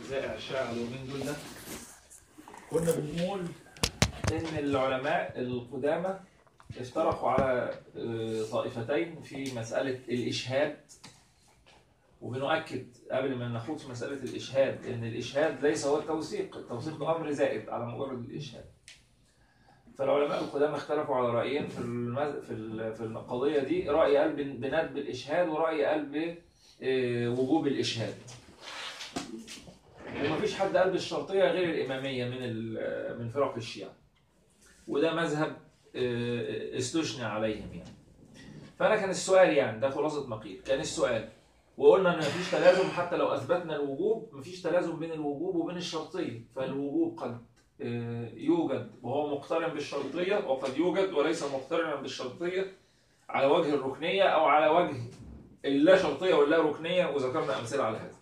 زائع الشائع اليومين دول ده كنا بنقول ان العلماء القدامى افترقوا على آه، طائفتين في مسألة الإشهاد وبنؤكد قبل ما نخوض في مسألة الإشهاد إن الإشهاد ليس هو التوثيق، التوثيق ده أمر زائد على مجرد الإشهاد. فالعلماء القدامى اختلفوا على رأيين في المز... في ال- في القضية دي، رأي قال بن- بندب الإشهاد ورأي قال بوجوب الإشهاد. ومفيش حد قال بالشرطية غير الإمامية من ال- من فرق الشيعة. وده مذهب آه، استثنى عليهم يعني. فأنا كان السؤال يعني ده خلاصة مقيل، كان السؤال وقلنا ان مفيش تلازم حتى لو اثبتنا الوجوب مفيش تلازم بين الوجوب وبين الشرطيه فالوجوب قد آه، يوجد وهو مقترن بالشرطيه وقد يوجد وليس مقترنا بالشرطيه على وجه الركنيه او على وجه اللا شرطيه واللا ركنيه وذكرنا امثله على هذا.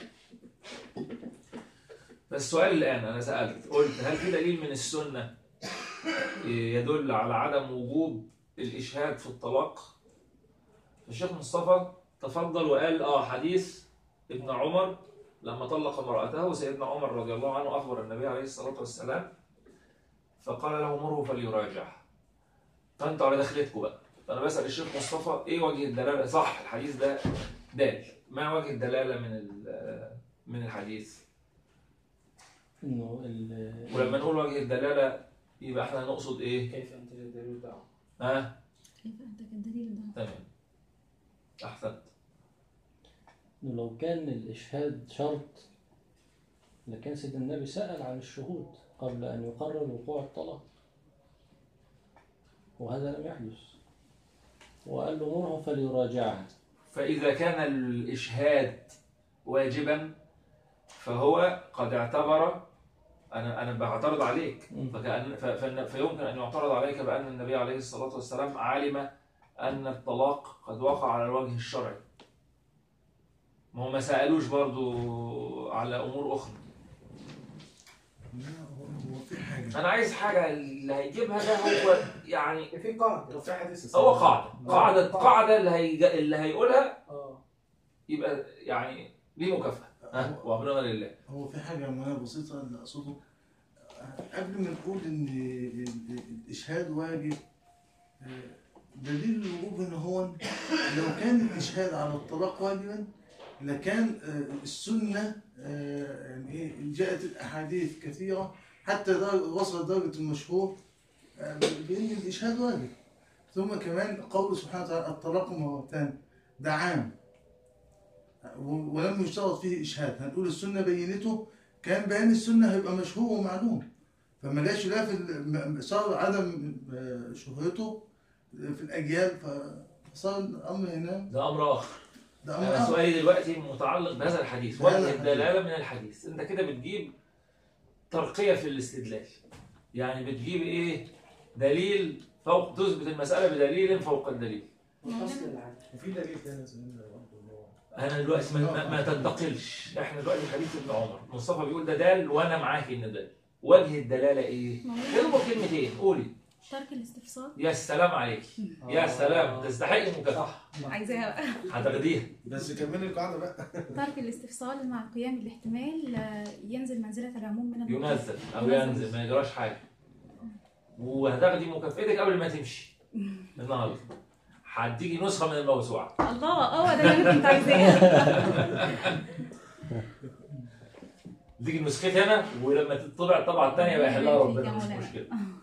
فالسؤال الان انا سالت قلت هل في دليل من السنه آه، يدل على عدم وجوب الاشهاد في الطلاق؟ الشيخ مصطفى تفضل وقال اه حديث ابن عمر لما طلق امرأته سيدنا عمر رضي الله عنه أخبر النبي عليه الصلاة والسلام فقال له مره فليراجع فأنتوا على دخلتكم بقى فأنا بسأل الشيخ مصطفى إيه وجه الدلالة صح الحديث ده دال ما وجه الدلالة من ال- من الحديث انه ال- ولما نقول وجه الدلالة يبقى احنا نقصد إيه كيف أنت الدليل ده؟ ها كيف أنت كالدليل ده؟ تمام أحسنت انه لو كان الاشهاد شرط لكان سيدنا النبي سأل عن الشهود قبل ان يقرر وقوع الطلاق وهذا لم يحدث وقال له مره فليراجعها فإذا كان الإشهاد واجبا فهو قد اعتبر أنا أنا بعترض عليك مم. فكأن ف- فإن- فيمكن أن يعترض عليك بأن النبي عليه الصلاة والسلام علم أن الطلاق قد وقع على الوجه الشرعي ما هو ما سألوش برضو على أمور أخرى لا هو هو في حاجة أنا عايز حاجة اللي هيجيبها ده هو يعني في قاعدة في حديث هو قاعدة قاعدة قاعدة اللي هي اللي هيقولها اه يبقى يعني ليه مكافأة ها وأمرنا لله هو في حاجة معينة بسيطة اللي أقصده قبل ما نقول إن ال- ال- الإشهاد واجب آه، دليل الوجوب إن هو لو كان الإشهاد على الطلاق واجبا لكان آه، السنة آه، يعني إيه جاءت الأحاديث كثيرة حتى در- وصلت درجة المشهور آه، بأن الإشهاد واجب ثم كمان قول سبحانه وتعالى الطلاق مرتان ده عام و- ولم يشترط فيه إشهاد هنقول السنة بينته كان بيان السنة هيبقى مشهور ومعلوم فما جاش لا في ال- م- صار عدم آه، شهرته في الأجيال فصار الأمر هنا ده أمر آخر ده أمر أنا آخر. سؤالي دلوقتي متعلق بهذا الحديث بهذا وجه الحديث. الدلالة من الحديث أنت كده بتجيب ترقية في الاستدلال يعني بتجيب إيه دليل فوق تثبت المسألة بدليل فوق الدليل والأصل العدل وفي دليل تاني يا سيدنا برضه اللي هو أنا دلوقتي ما, ما, ما تنتقلش إحنا دلوقتي حديث ابن عمر مصطفى بيقول ده دال وأنا معاك إن دال وجه الدلالة إيه؟ كلمة كلمتين قولي ترك الاستفسار يا سلام عليك يا سلام تستحقي مكافأة عايزاها هتاخديها بس كملي القاعده بقى ترك الاستفصال مع قيام الاحتمال آه، ينزل منزلة العموم من المطلق. ينزل او ينزل ما يجراش حاجه وهتاخدي مكافئتك قبل ما تمشي النهارده هديكي نسخه من الموسوعه الله هو ده اللي انا كنت عايزاه دي نسختي انا ولما تطبع الطبعه الثانيه يبقى يحلها ربنا مش مشكله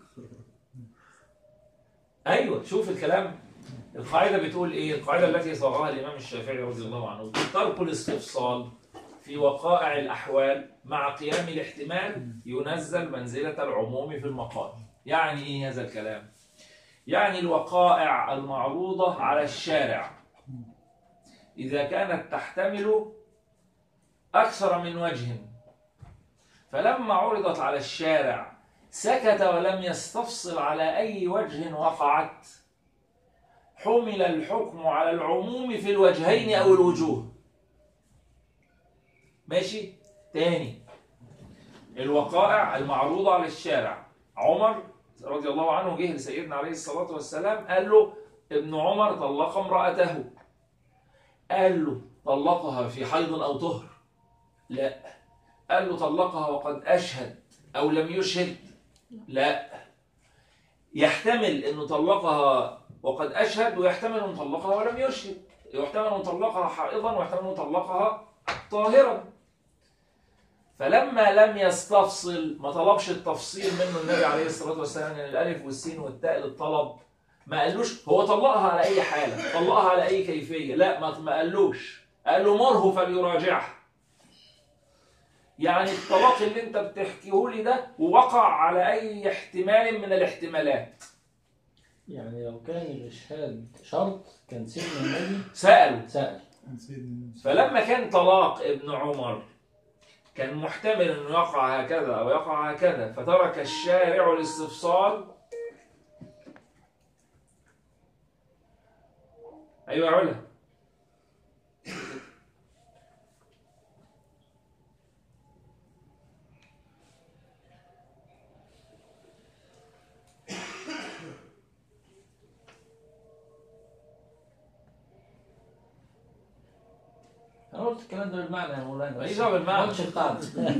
ايوه شوف الكلام القاعده بتقول ايه القاعده التي صاغها الامام الشافعي رضي الله عنه ترك الاستفصال في وقائع الاحوال مع قيام الاحتمال ينزل منزله العموم في المقال يعني ايه هذا الكلام يعني الوقائع المعروضه على الشارع اذا كانت تحتمل اكثر من وجه فلما عرضت على الشارع سكت ولم يستفصل على أي وجه وقعت حمل الحكم على العموم في الوجهين أو الوجوه ماشي تاني الوقائع المعروضة على الشارع عمر رضي الله عنه جه لسيدنا عليه الصلاة والسلام قال له ابن عمر طلق امرأته قال له طلقها في حيض أو طهر لا قال له طلقها وقد أشهد أو لم يشهد لا يحتمل أنه طلقها وقد أشهد ويحتمل أنه طلقها ولم يشهد يحتمل أنه طلقها حائضا ويحتمل أنه طلقها طاهرا فلما لم يستفصل ما طلبش التفصيل منه النبي عليه الصلاة والسلام ان الألف والسين والتاء للطلب ما قالوش هو طلقها على أي حالة طلقها على أي كيفية لا ما ما قالوش قال له مره فليراجعها يعني الطلاق اللي انت بتحكيه لي ده وقع على أي احتمال من الاحتمالات يعني لو كان الإشهاد شرط كان سيدنا النبي سألوا سأل عن سيدنا النبي. فلما كان طلاق ابن عمر كان محتمل انه يقع هكذا او يقع هكذا فترك الشارع الاستفصال ايوه يا علا أنا قلت الكلام ده بالمعنى يا مولانا ماليش بس دعوة بالمعنى. ما قلتش القاعدة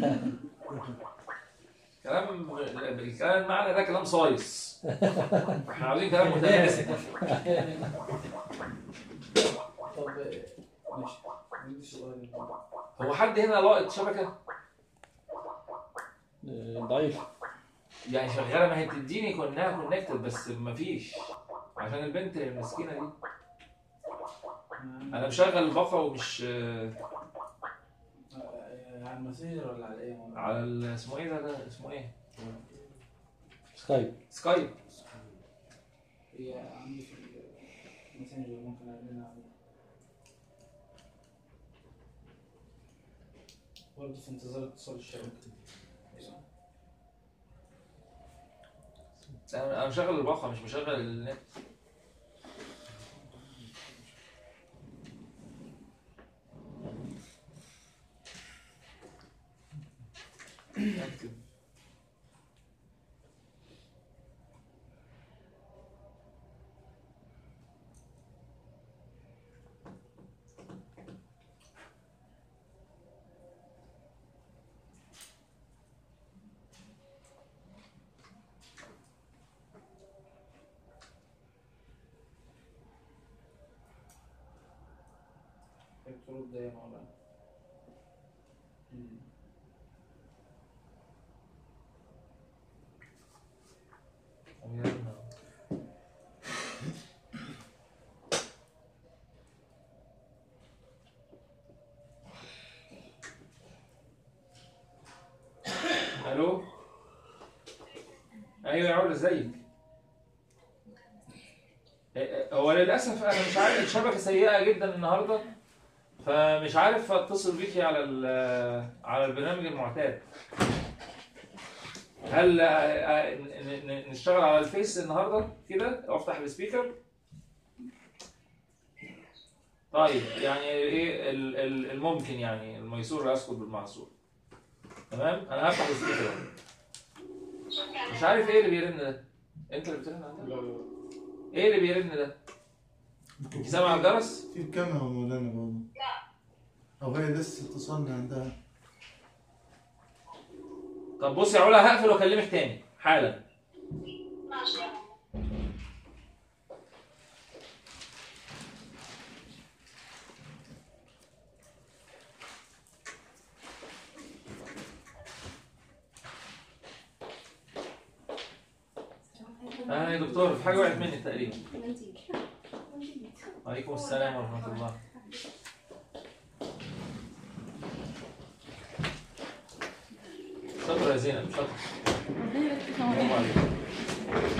كلام الكلام المعنى ده كلام صايص احنا عاوزين كلام متناسق طب ماشي عندي سؤال هو حد هنا لاقط شبكه آه، ضعيف يعني شغاله ما هي تديني كنا كونكتد بس مفيش عشان البنت المسكينه دي انا مشغل الباقه ومش آه، على المسير ولا على ايه؟ على ال- اسمه ايه ده ده اسمه ايه سكايب سكايب هي عندي في الماسنجر ممكن اعلنها عليه برضه في انتظار اتصال الشبكة انا أنا مشغل الباقه مش مشغل النت اكتب الكروت ده يا مولانا مم. الو ايوه يا علا ازيك إيه، هو للاسف انا مش عارف الشبكه سيئه جدا النهارده فمش عارف اتصل بيكي على ال- على البرنامج المعتاد هل آه، آه، ن- ن- نشتغل على الفيس النهارده كده افتح السبيكر طيب يعني ايه ال- ال- الممكن يعني الميسور لا يسقط بالمعسور تمام انا هفتح السبيكر أهو. مش عارف ايه اللي بيرن ده انت اللي بترن عندك ايه اللي بيرن ده انت سامع الجرس في الكاميرا مولانا برضه أو هي لسه اتصلنا عندها طب بص يا علا هقفل واكلمك تاني حالا اهلا يا دكتور في حاجه وقعت مني تقريبا وعليكم السلام ورحمه الله شكرا يا زينب شكرا برافو عليك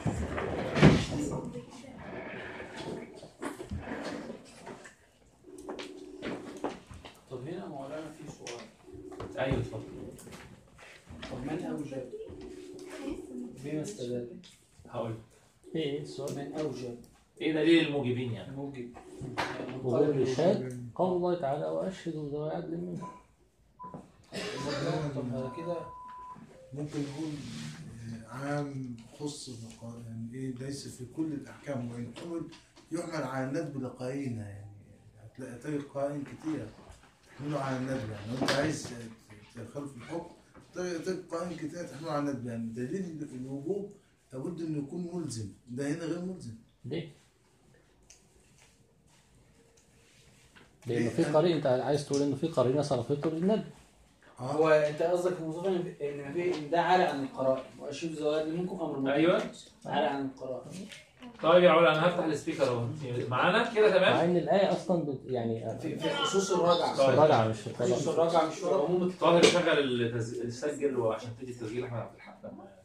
طب هنا مولانا في سؤال ايوه اتفضل طب من اوجب؟ بما استدل؟ هقول ايه ايه السؤال من اوجب ايه دليل الموجبين يعني موجب وغير الإشهاد قول الله تعالى وأشهدوا ذوي عدل منكم طب هذا كده ممكن نقول آه، عام خص بقا- يعني ايه ليس في كل الاحكام وان حمل يحمل على الندب لقائنا يعني هتلاقي تلاقي قائن كتير يحملوا على الندب يعني لو انت عايز ت- خلف الحكم ت- تبقى انك تحمل على الندب يعني دليل الوجوب لابد انه يكون ملزم ده هنا غير ملزم ليه؟ لأنه في قرينة أنت عايز تقول إنه في قرينة صرفته للندب هو انت قصدك في الموضوع ان ان في إن ده عاري عن القراء واشوف زواج منكم امر مطلق. ايوه عاري عن القراء طيب يا علا انا هفتح السبيكر اهو معانا كده مع تمام إن الآية أصلا بت يعني في في خصوص الرجعه طيب. راجعة مش في خصوص الطلاق الرجعه مش في عموم الت- طاهر شغل التز- السجل وعشان تيجي التسجيل احمد عبد الحق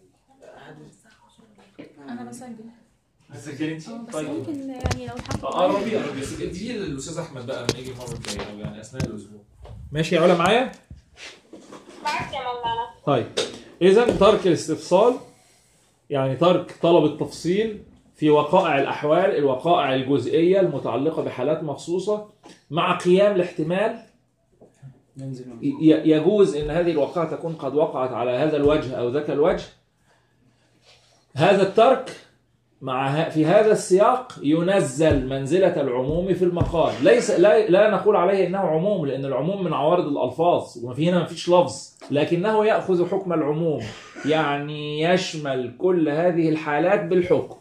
انا بسجل تسجل انت اه بس طيب ممكن يعني لو حد اه قربي قربي بس دي للاستاذ احمد بقى لما يجي المره الجايه او يعني اثناء الاسبوع ماشي يا علا معايا معاك يا مولانا طيب اذا ترك الاستفصال يعني ترك طلب التفصيل في وقائع الاحوال الوقائع الجزئيه المتعلقه بحالات مخصوصه مع قيام الاحتمال ننزل من- ي- يجوز ان هذه الواقعه تكون قد وقعت على هذا الوجه او ذاك الوجه هذا الترك مع ه- في هذا السياق ينزل منزلة العموم في المقال ليس لا, لا نقول عليه انه عموم لان العموم من عوارض الالفاظ وفي هنا ما فيش لفظ لكنه ياخذ حكم العموم يعني يشمل كل هذه الحالات بالحكم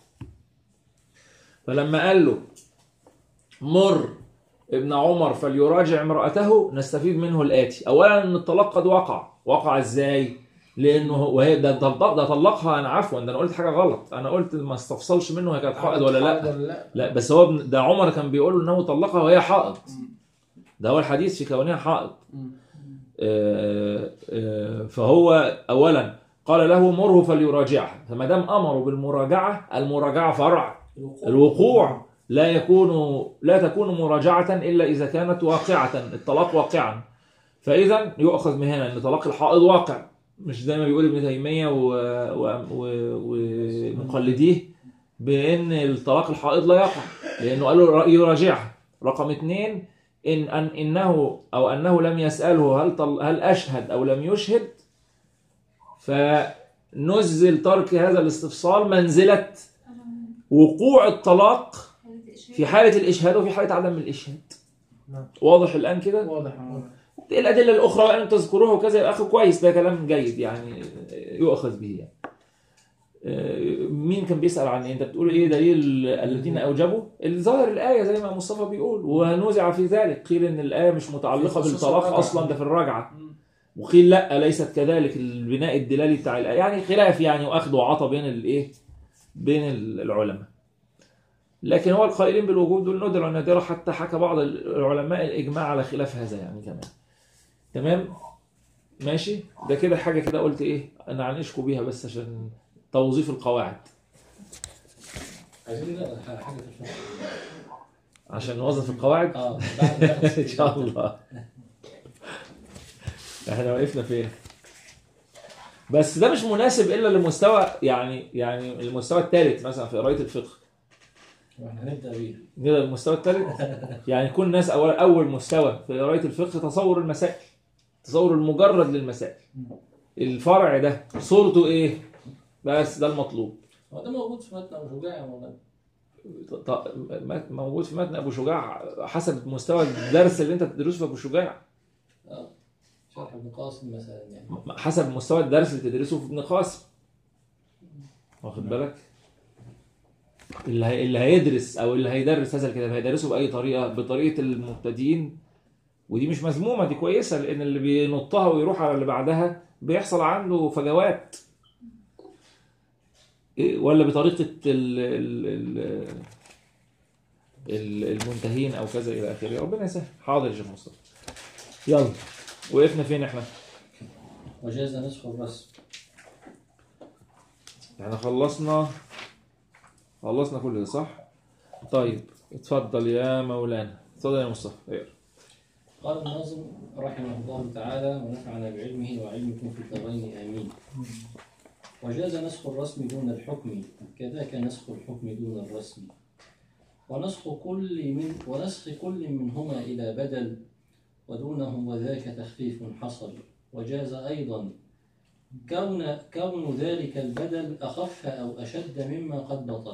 فلما قال له مر ابن عمر فليراجع امرأته نستفيد منه الآتي أولا أن الطلاق قد وقع وقع إزاي لأنه وهي ده ده, ده طلقها أنا عفوا ده أنا قلت حاجة غلط أنا قلت ما استفصلش منه هي كانت حائض ولا لا ولا لا لا بس هو ابن- ده عمر كان بيقول له انه طلقها وهي حائض ده هو الحديث في كونها حائض مم. آه، آه، فهو اولا قال له مره فليراجعها فما دام امره بالمراجعه المراجعه فرع الوقوع لا يكون لا تكون مراجعه الا اذا كانت واقعه الطلاق واقعا فاذا يؤخذ من هنا ان طلاق الحائض واقع مش زي ما بيقول ابن تيميه و- و- و- ومقلديه بان الطلاق الحائض لا يقع لانه قال له يراجعها رقم اثنين ان ان انه او انه لم يساله هل طل هل اشهد او لم يشهد فنزل ترك هذا الاستفصال منزله وقوع الطلاق في حاله الاشهاد وفي حاله عدم الاشهاد نعم. واضح الان كده واضح آه. الادله الاخرى وان تذكروها وكذا يا اخي كويس ده كلام جيد يعني يؤخذ به يعني. آه، مين كان بيسال عن إيه؟ انت بتقول ايه دليل الذين اوجبوا الظاهر الايه زي ما مصطفى بيقول ونزع في ذلك قيل ان الايه مش متعلقه في خصوص بالطلاق الرجعة. اصلا ده في الرجعه مم. وقيل لا ليست كذلك البناء الدلالي بتاع الايه يعني خلاف يعني واخذ وعطى بين الايه بين العلماء لكن هو القائلين بالوجوب دول ندرة نادرة حتى حكى بعض العلماء الإجماع على خلاف هذا يعني كمان تمام ماشي ده كده حاجة كده قلت إيه أنا عنشكوا بيها بس عشان توظيف القواعد عايزين نقرا حاجة في الفقه عشان نوظف القواعد اه بعد إن شاء الله احنا وقفنا فين بس ده مش مناسب إلا لمستوى يعني يعني المستوى الثالث مثلا في قراية الفقه احنا هنبدا بيه نبدأ بالمستوى الثالث يعني يكون الناس أول أول مستوى في قراية الفقه تصور المسائل تصور المجرد للمسائل الفرع ده صورته إيه بس ده المطلوب هو ده موجود في متن ابو شجاع يا مولانا ط- ط- م- موجود في متن أبو شجاع حسب مستوى الدرس اللي أنت بتدرسه في أبو شجاع اه شرح ابن قاسم مثلا يعني حسب مستوى الدرس اللي تدرسه في ابن قاسم واخد بالك اللي هي... اللي هيدرس او اللي هيدرس هذا الكتاب هيدرسه باي طريقه بطريقه المبتدئين ودي مش مذمومه دي كويسه لان اللي بينطها ويروح على اللي بعدها بيحصل عنده فجوات إيه، ولا بطريقه ال... ال... ال... ال- المنتهين او كذا الى اخره ربنا يسهل حاضر يا شيخ مصطفى يلا وقفنا فين احنا وجاز نسخ الرسم احنا خلصنا خلصنا كل ده صح؟ طيب اتفضل يا مولانا اتفضل يا مصطفى اقرا قال الناظم رحمه الله تعالى ونفعنا بعلمه وعلمكم في الدارين امين وجاز نسخ الرسم دون الحكم كذاك نسخ الحكم دون الرسم ونسخ كل من ونسخ كل منهما إلى بدل ودونه وذاك تخفيف حصل وجاز أيضا كون كون ذلك البدل أخف أو أشد مما قد بطل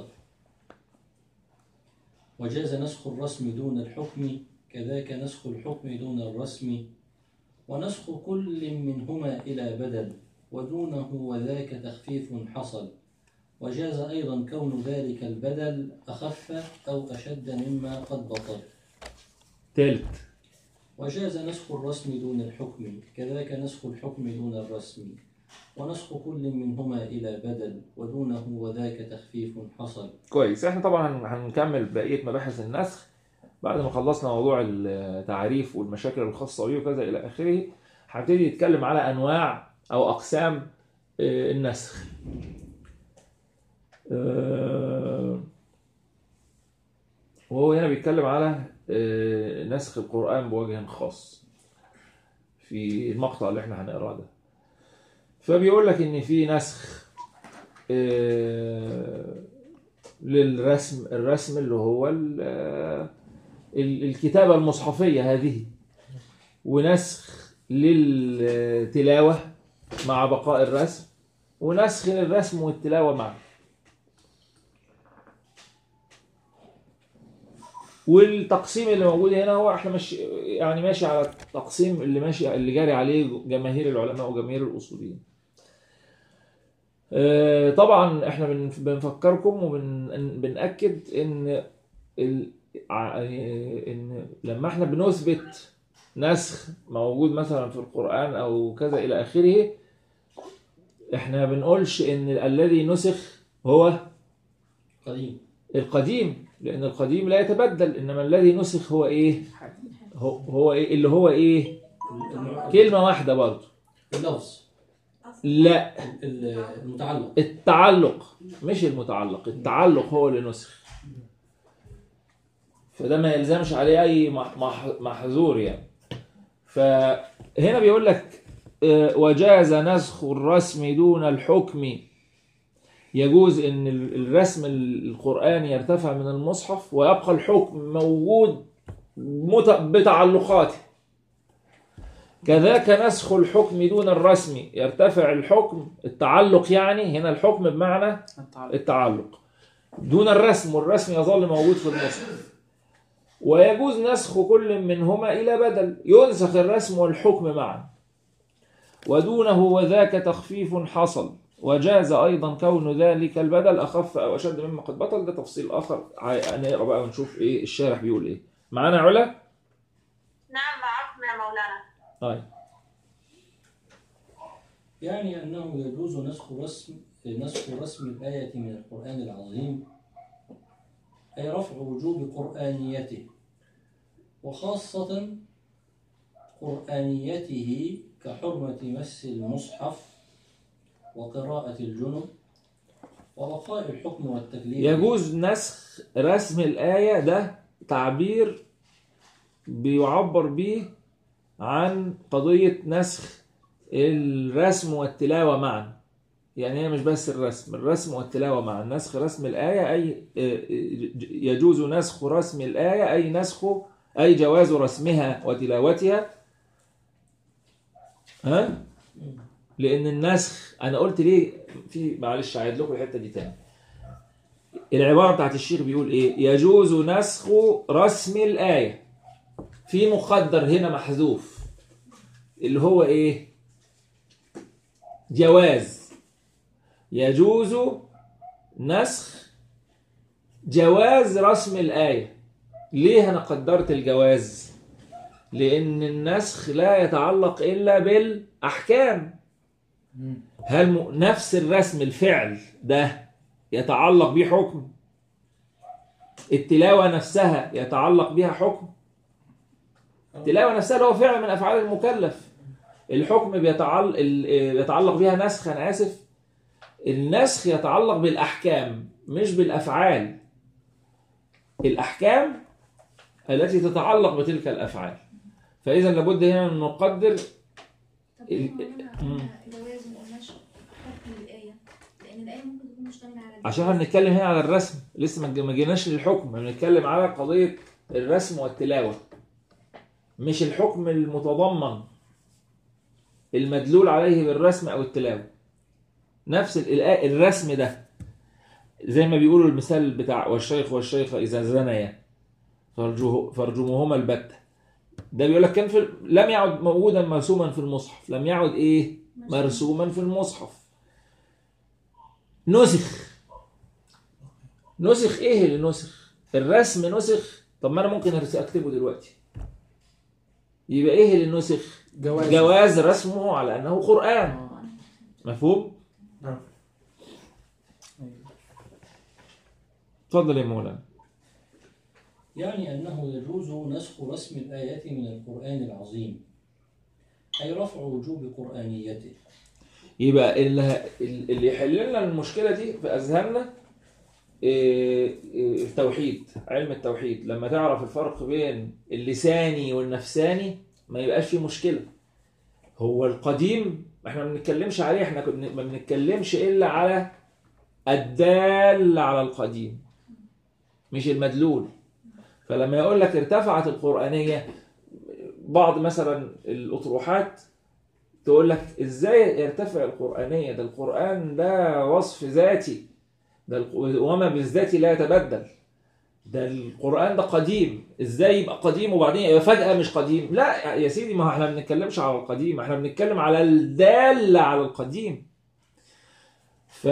وجاز نسخ الرسم دون الحكم كذاك نسخ الحكم دون الرسم ونسخ كل منهما إلى بدل ودونه وذاك تخفيف حصل وجاز أيضا كون ذلك البدل أخف أو أشد مما قد بطل تالت وجاز نسخ الرسم دون الحكم كذاك نسخ الحكم دون الرسم ونسخ كل منهما إلى بدل ودونه وذاك تخفيف حصل كويس احنا طبعا هن- هنكمل بقيه مباحث النسخ بعد ما خلصنا موضوع التعريف والمشاكل الخاصه بيه وكذا الى اخره هنبتدي نتكلم على انواع او اقسام آه، النسخ آه، وهو هنا بيتكلم على آه، نسخ القرآن بوجه خاص في المقطع اللي احنا هنقراه ده فبيقول لك ان في نسخ آه، للرسم الرسم اللي هو ال- آه، ال- الكتابة المصحفية هذه ونسخ للتلاوة مع بقاء الرسم ونسخ للرسم والتلاوة معا والتقسيم اللي موجود هنا هو احنا مش يعني ماشي على التقسيم اللي ماشي اللي جاري عليه جماهير العلماء وجماهير الاصوليين. آه، طبعا احنا بن- بنفكركم وبنأكد ان ال- ع- ان لما احنا بنثبت نسخ موجود مثلا في القرآن او كذا الى اخره احنا بنقولش ان الذي نسخ هو قديم القديم لان القديم لا يتبدل انما الذي نسخ هو ايه هو, هو ايه اللي هو ايه كلمة واحدة برضه اللفظ لا ال- المتعلق التعلق مش المتعلق التعلق هو اللي نسخ فده ما يلزمش عليه اي مح- مح- محظور يعني فهنا بيقول لك آه، وجاز نسخ الرسم دون الحكم يجوز ان ال- الرسم القرآني يرتفع من المصحف ويبقى الحكم موجود مت- بتعلقاته كذاك نسخ الحكم دون الرسم يرتفع الحكم التعلق يعني هنا الحكم بمعنى التعلق. التعلق دون الرسم والرسم يظل موجود في المصحف ويجوز نسخ كل منهما إلى بدل ينسخ الرسم والحكم معا ودونه وذاك تخفيف حصل وجاز أيضا كون ذلك البدل أخف أو أشد مما قد بطل ده تفصيل آخر ع- نقرأ بقى ونشوف إيه الشارح بيقول إيه معانا علا؟ نعم معكم يا مولانا طيب يعني أنه يجوز نسخ رسم نسخ رسم الآية من القرآن العظيم أي رفع وجوب قرآنيته وخاصة قرآنيته كحرمة مس المصحف وقراءة الجنب وبقاء الحكم والتكليف يجوز نسخ رسم الآية ده تعبير بيعبر به عن قضية نسخ الرسم والتلاوة معا يعني هي مش بس الرسم الرسم والتلاوة معا نسخ رسم الآية أي يجوز نسخ رسم الآية أي نسخ أي جواز رسمها وتلاوتها ها لأن النسخ أنا قلت ليه في معلش هعيد لكم الحتة دي تاني العبارة بتاعت الشيخ بيقول ايه يجوز نسخ رسم الآية في مقدر هنا محذوف اللي هو ايه جواز يجوز نسخ جواز رسم الآية ليه أنا قدرت الجواز لأن النسخ لا يتعلق إلا بالأحكام هل م... نفس الرسم الفعل ده يتعلق به حكم التلاوة نفسها يتعلق بها حكم التلاوة نفسها اللي هو فعل من أفعال المكلف الحكم بيتعلق يتعلق بها نسخ أنا آسف النسخ يتعلق بالأحكام مش بالأفعال الأحكام التي تتعلق بتلك الأفعال فإذا لابد هنا أن نقدر طب ال- ليه مولانا مم. قلنا جواز وما قلناش حكم الآية؟ لأن الآية ممكن تكون مشتملة على عشان احنا بنتكلم هنا على الرسم لسه ما ما جيناش للحكم احنا بنتكلم على قضية الرسم والتلاوة مش الحكم المتضمن المدلول عليه بالرسم او التلاوة نفس ال- الآ- الرسم ده زي ما بيقولوا المثال بتاع والشيخ والشيخة إذا زنيا فرجوه فرجموهما البتة ده بيقول لك كان في لم يعد موجودا مرسوما في المصحف لم يعد ايه مرسوما في المصحف نسخ نسخ ايه اللي نسخ الرسم نسخ طب ما انا ممكن أرس- اكتبه دلوقتي يبقى ايه اللي نسخ جواز جواز رسمه على انه قران آه. مفهوم نعم. اتفضل يا مولانا يعني أنه يجوز نسخ رسم الآيات من القرآن العظيم أي رفع وجوب قرآنيته يبقى اللي, اللي يحل لنا المشكله دي في اذهاننا إيه، إيه، التوحيد علم التوحيد لما تعرف الفرق بين اللساني والنفساني ما يبقاش فيه مشكله هو القديم احنا ما بنتكلمش عليه احنا كنا- ما بنتكلمش الا على الدال على القديم مش المدلول فلما يقول لك ارتفعت القرآنية بعض مثلا الأطروحات تقول لك ازاي يرتفع القرآنية ده القرآن ده وصف ذاتي ده الق- وما بالذات لا يتبدل ده القرآن ده قديم ازاي يبقى قديم وبعدين يبقى فجأة مش قديم لا يا سيدي ما احنا ما بنتكلمش على القديم احنا بنتكلم على الدال على القديم ف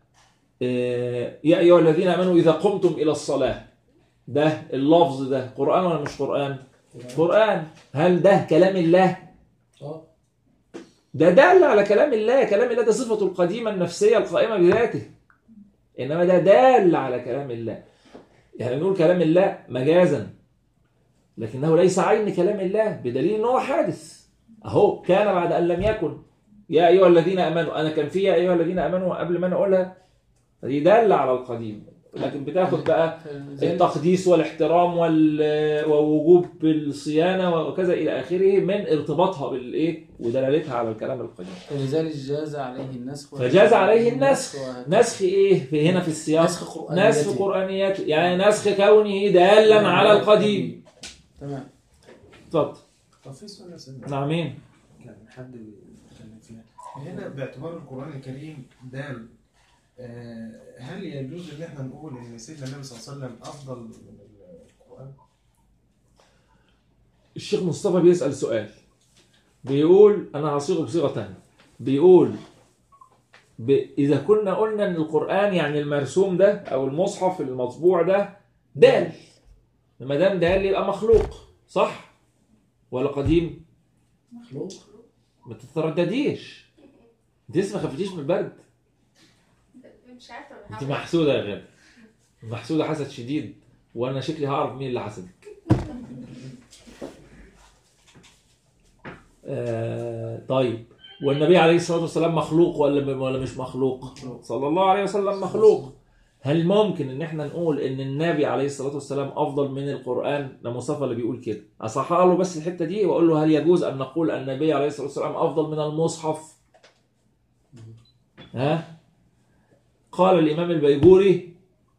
آه، يا أيها الذين آمنوا إذا قمتم إلى الصلاة ده اللفظ ده قرآن ولا مش قرآن قرآن هل ده كلام الله اه ده دال على كلام الله كلام الله ده صفته القديمة النفسية القائمة بذاته إنما ده دال على كلام الله يعني نقول كلام الله مجازا لكنه ليس عين كلام الله بدليل ان هو حادث اهو كان بعد ان لم يكن يا ايها الذين امنوا انا كان في يا ايها الذين امنوا قبل ما انا اقولها دي دالة على القديم لكن بتاخد بقى زي التقديس والاحترام وال- ووجوب الصيانه وكذا الى اخره من ارتباطها بالايه ودلالتها على الكلام القديم فلذلك جاز عليه النسخ فجاز عليه النسخ وهكذا. نسخ ايه في هنا في السياق نسخ قرآنيته. نسخ قرانيات يعني نسخ كونه دالا على القديم تمام اتفضل طب في سؤال يا سيدنا نعم مين كان حد بيتكلم فيها هنا باعتبار القرآن الكريم دال آه، هل يجوز ان احنا نقول ان سيدنا النبي صلى الله عليه وسلم افضل من القرآن؟ الشيخ مصطفى بيسأل سؤال بيقول أنا هصيغه بصيغة تانية بيقول ب... إذا كنا قلنا إن القرآن يعني المرسوم ده أو المصحف المطبوع ده دال ما دام دال يبقى مخلوق صح ولا قديم؟ مخلوق ما تتردديش انت لسه ما خفتيش من البرد مش عارفه انت محسودة يا غالي محسودة حسد شديد وأنا شكلي هعرف مين اللي حسدك آه طيب والنبي عليه الصلاة والسلام مخلوق ولا ولا مش مخلوق؟ صلى الله عليه وسلم مخلوق. هل ممكن ان احنا نقول ان النبي عليه الصلاة والسلام افضل من القرآن؟ ده مصطفى اللي بيقول كده. اصحح له بس الحتة دي واقول له هل يجوز ان نقول ان النبي عليه الصلاة والسلام افضل من المصحف؟ ها؟ قال الامام البيجوري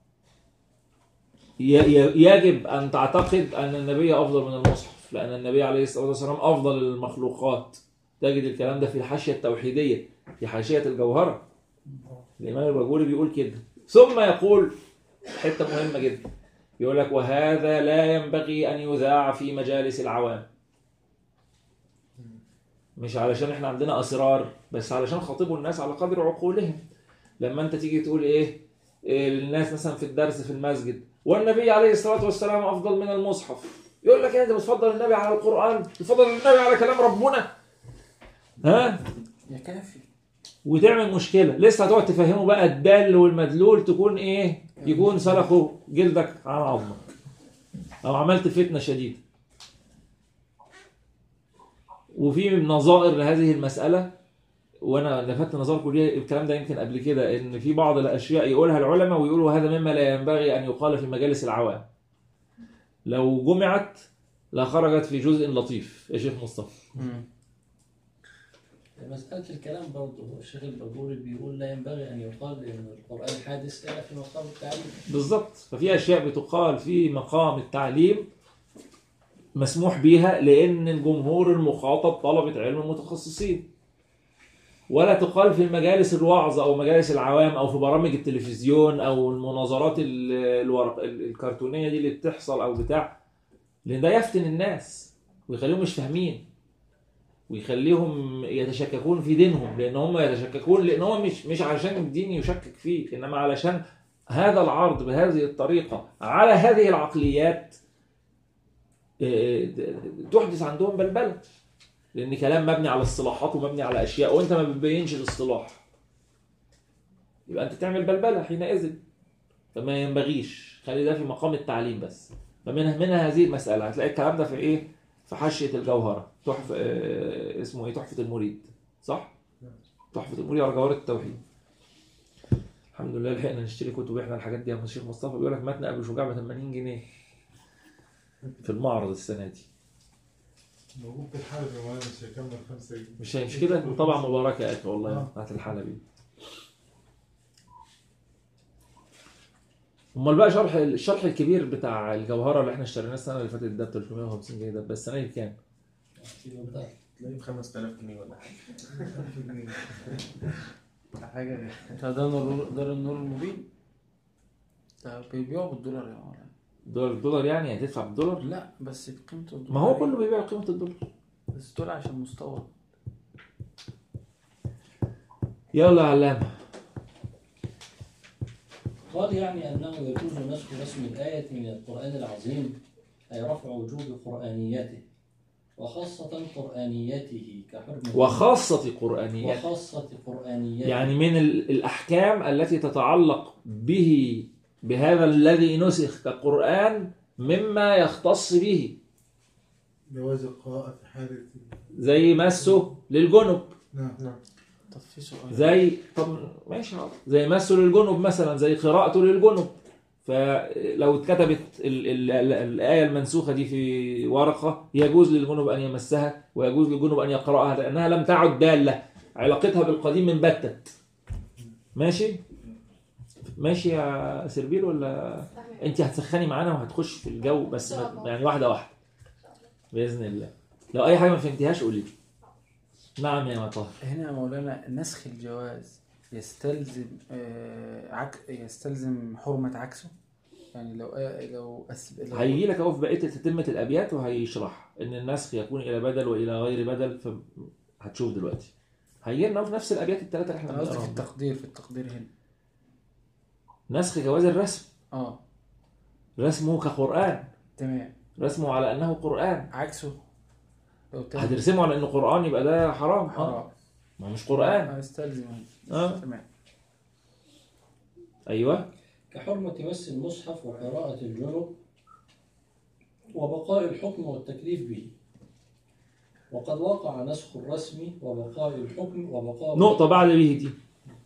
ي- ي- يجب ان تعتقد ان النبي افضل من المصحف لان النبي عليه الصلاه والسلام افضل المخلوقات تجد الكلام ده في الحاشيه التوحيديه في حاشيه الجوهره الامام الباجوري بيقول كده ثم يقول حته مهمه جدا يقول لك وهذا لا ينبغي ان يذاع في مجالس العوام مش علشان احنا عندنا اسرار بس علشان خاطبوا الناس على قدر عقولهم لما انت تيجي تقول ايه إيه للناس مثلا في الدرس في المسجد والنبي عليه الصلاه والسلام افضل من المصحف يقول لك إيه انت بتفضل النبي على القران بتفضل النبي على كلام ربنا ها يا كافي وتعمل مشكله لسه هتقعد تفهمه بقى الدال والمدلول تكون ايه يكون سلخوا جلدك عن عظمك او عملت فتنه شديده وفي نظائر لهذه المساله وانا لفت نظركم ليه الكلام ده يمكن قبل كده ان في بعض الاشياء يقولها العلماء ويقولوا هذا مما لا ينبغي ان يقال في مجالس العوام لو جمعت لخرجت في جزء لطيف يا شيخ مصطفى مسألة الكلام برضه هو الشيخ الباجوري بيقول لا ينبغي أن يقال إن القرآن حادث إلا في مقام التعليم بالظبط ففي اشياء بتقال في مقام التعليم مسموح بيها لان الجمهور المخاطب طلبه علم متخصصين ولا تقال في مجالس الوعظ او مجالس العوام او في برامج التلفزيون او المناظرات ال- الورق ال- الكرتونيه دي اللي بتحصل او بتاع لان ده يفتن الناس ويخليهم مش فاهمين ويخليهم يتشككون في دينهم لان هم يتشككون لان هو مش مش عشان الدين يشكك فيه انما علشان هذا العرض بهذه الطريقه على هذه العقليات آه، تحدث عندهم بلبله لان كلام مبني على اصطلاحات ومبني على اشياء وانت ما بتبينش الاصطلاح يبقى انت تعمل بلبله حينئذ فما ينبغيش خلي ده في مقام التعليم بس فمن منها هذه المساله هتلاقي الكلام ده في ايه في حاشيه الجوهره تحفه آه، اسمه ايه تحفه المريد صح تحفه المريد على جوهره التوحيد الحمد لله لحقنا نشتري كتب احنا الحاجات دي يا الشيخ مصطفى بيقول لك متن ابو شجاع ب 80 جنيه في المعرض السنه دي موجود في الحلبة وانا مش هيكمل خمسة جنيه مش مش كده طبعا مباركه يا اخي والله آه. بتاعت الحلبي امال بقى شرح الشرح الكبير بتاع الجوهره اللي احنا اشتريناه السنه اللي فاتت ده ب 350 جنيه ده بس السنه دي بكام؟ تلاقيه ب 5000 جنيه ولا حاجه حاجه ده ده نور ده النور المبين ده بيبيعوا بالدولار يا مولانا دولار دولار يعني هتدفع بالدولار؟ لا بس بقيمته الدولار ما هو كله بيبيع قيمه الدولار بس دول عشان مستورد يلا يا علامه قال يعني أنه يجوز نسخ رسم الآية من القرآن العظيم أي رفع وجوب قرآنيته وخاصة قرآنيته كحرمة وخاصه قرانيات وخاصة قرآنيته يعني من ال- الاحكام التي تتعلق به بهذا الذي نسخ كقران مما يختص به جواز القراءة في حالة زي مسه للجنب نعم طب في سؤال زي طب ماشي حاضر. زي مسه للجنب مثلا زي قراءته للجنب فلو اتكتبت ال ال ال الآية المنسوخة دي في ورقة يجوز للجنب أن يمسها ويجوز للجنب أن يقرأها لأنها لم تعد دالة علاقتها بالقديم من بتت ماشي ماشي يا سربيل ولا انت هتسخني معانا وهتخش في الجو بس إن شاء ما- الله. يعني واحدة واحدة بإذن الله لو أي حاجة ما فهمتيهاش قولي لي. نعم يا مطهر هنا يا مولانا نسخ الجواز يستلزم آه عك... يستلزم حرمة عكسه يعني لو آه لو, أس... لو هيجي لك اهو في بقيه تتمه الابيات وهيشرح ان النسخ يكون الى بدل والى غير بدل فهتشوف دلوقتي هيجي لنا في نفس الابيات الثلاثه اللي احنا انا قصدي في بنقراهم التقدير في التقدير هنا نسخ جواز الرسم اه رسمه كقران تمام رسمه على انه قران عكسه لو تم هترسمه على انه قران يبقى ده حرام اه حرام ما هو مش قران هيستلزم اه تمام ايوه كحرمة مس المصحف وقراءة الجنب وبقاء الحكم والتكليف به وقد وقع نسخ الرسم وبقاء الحكم وبقاء نقطه بعد به دي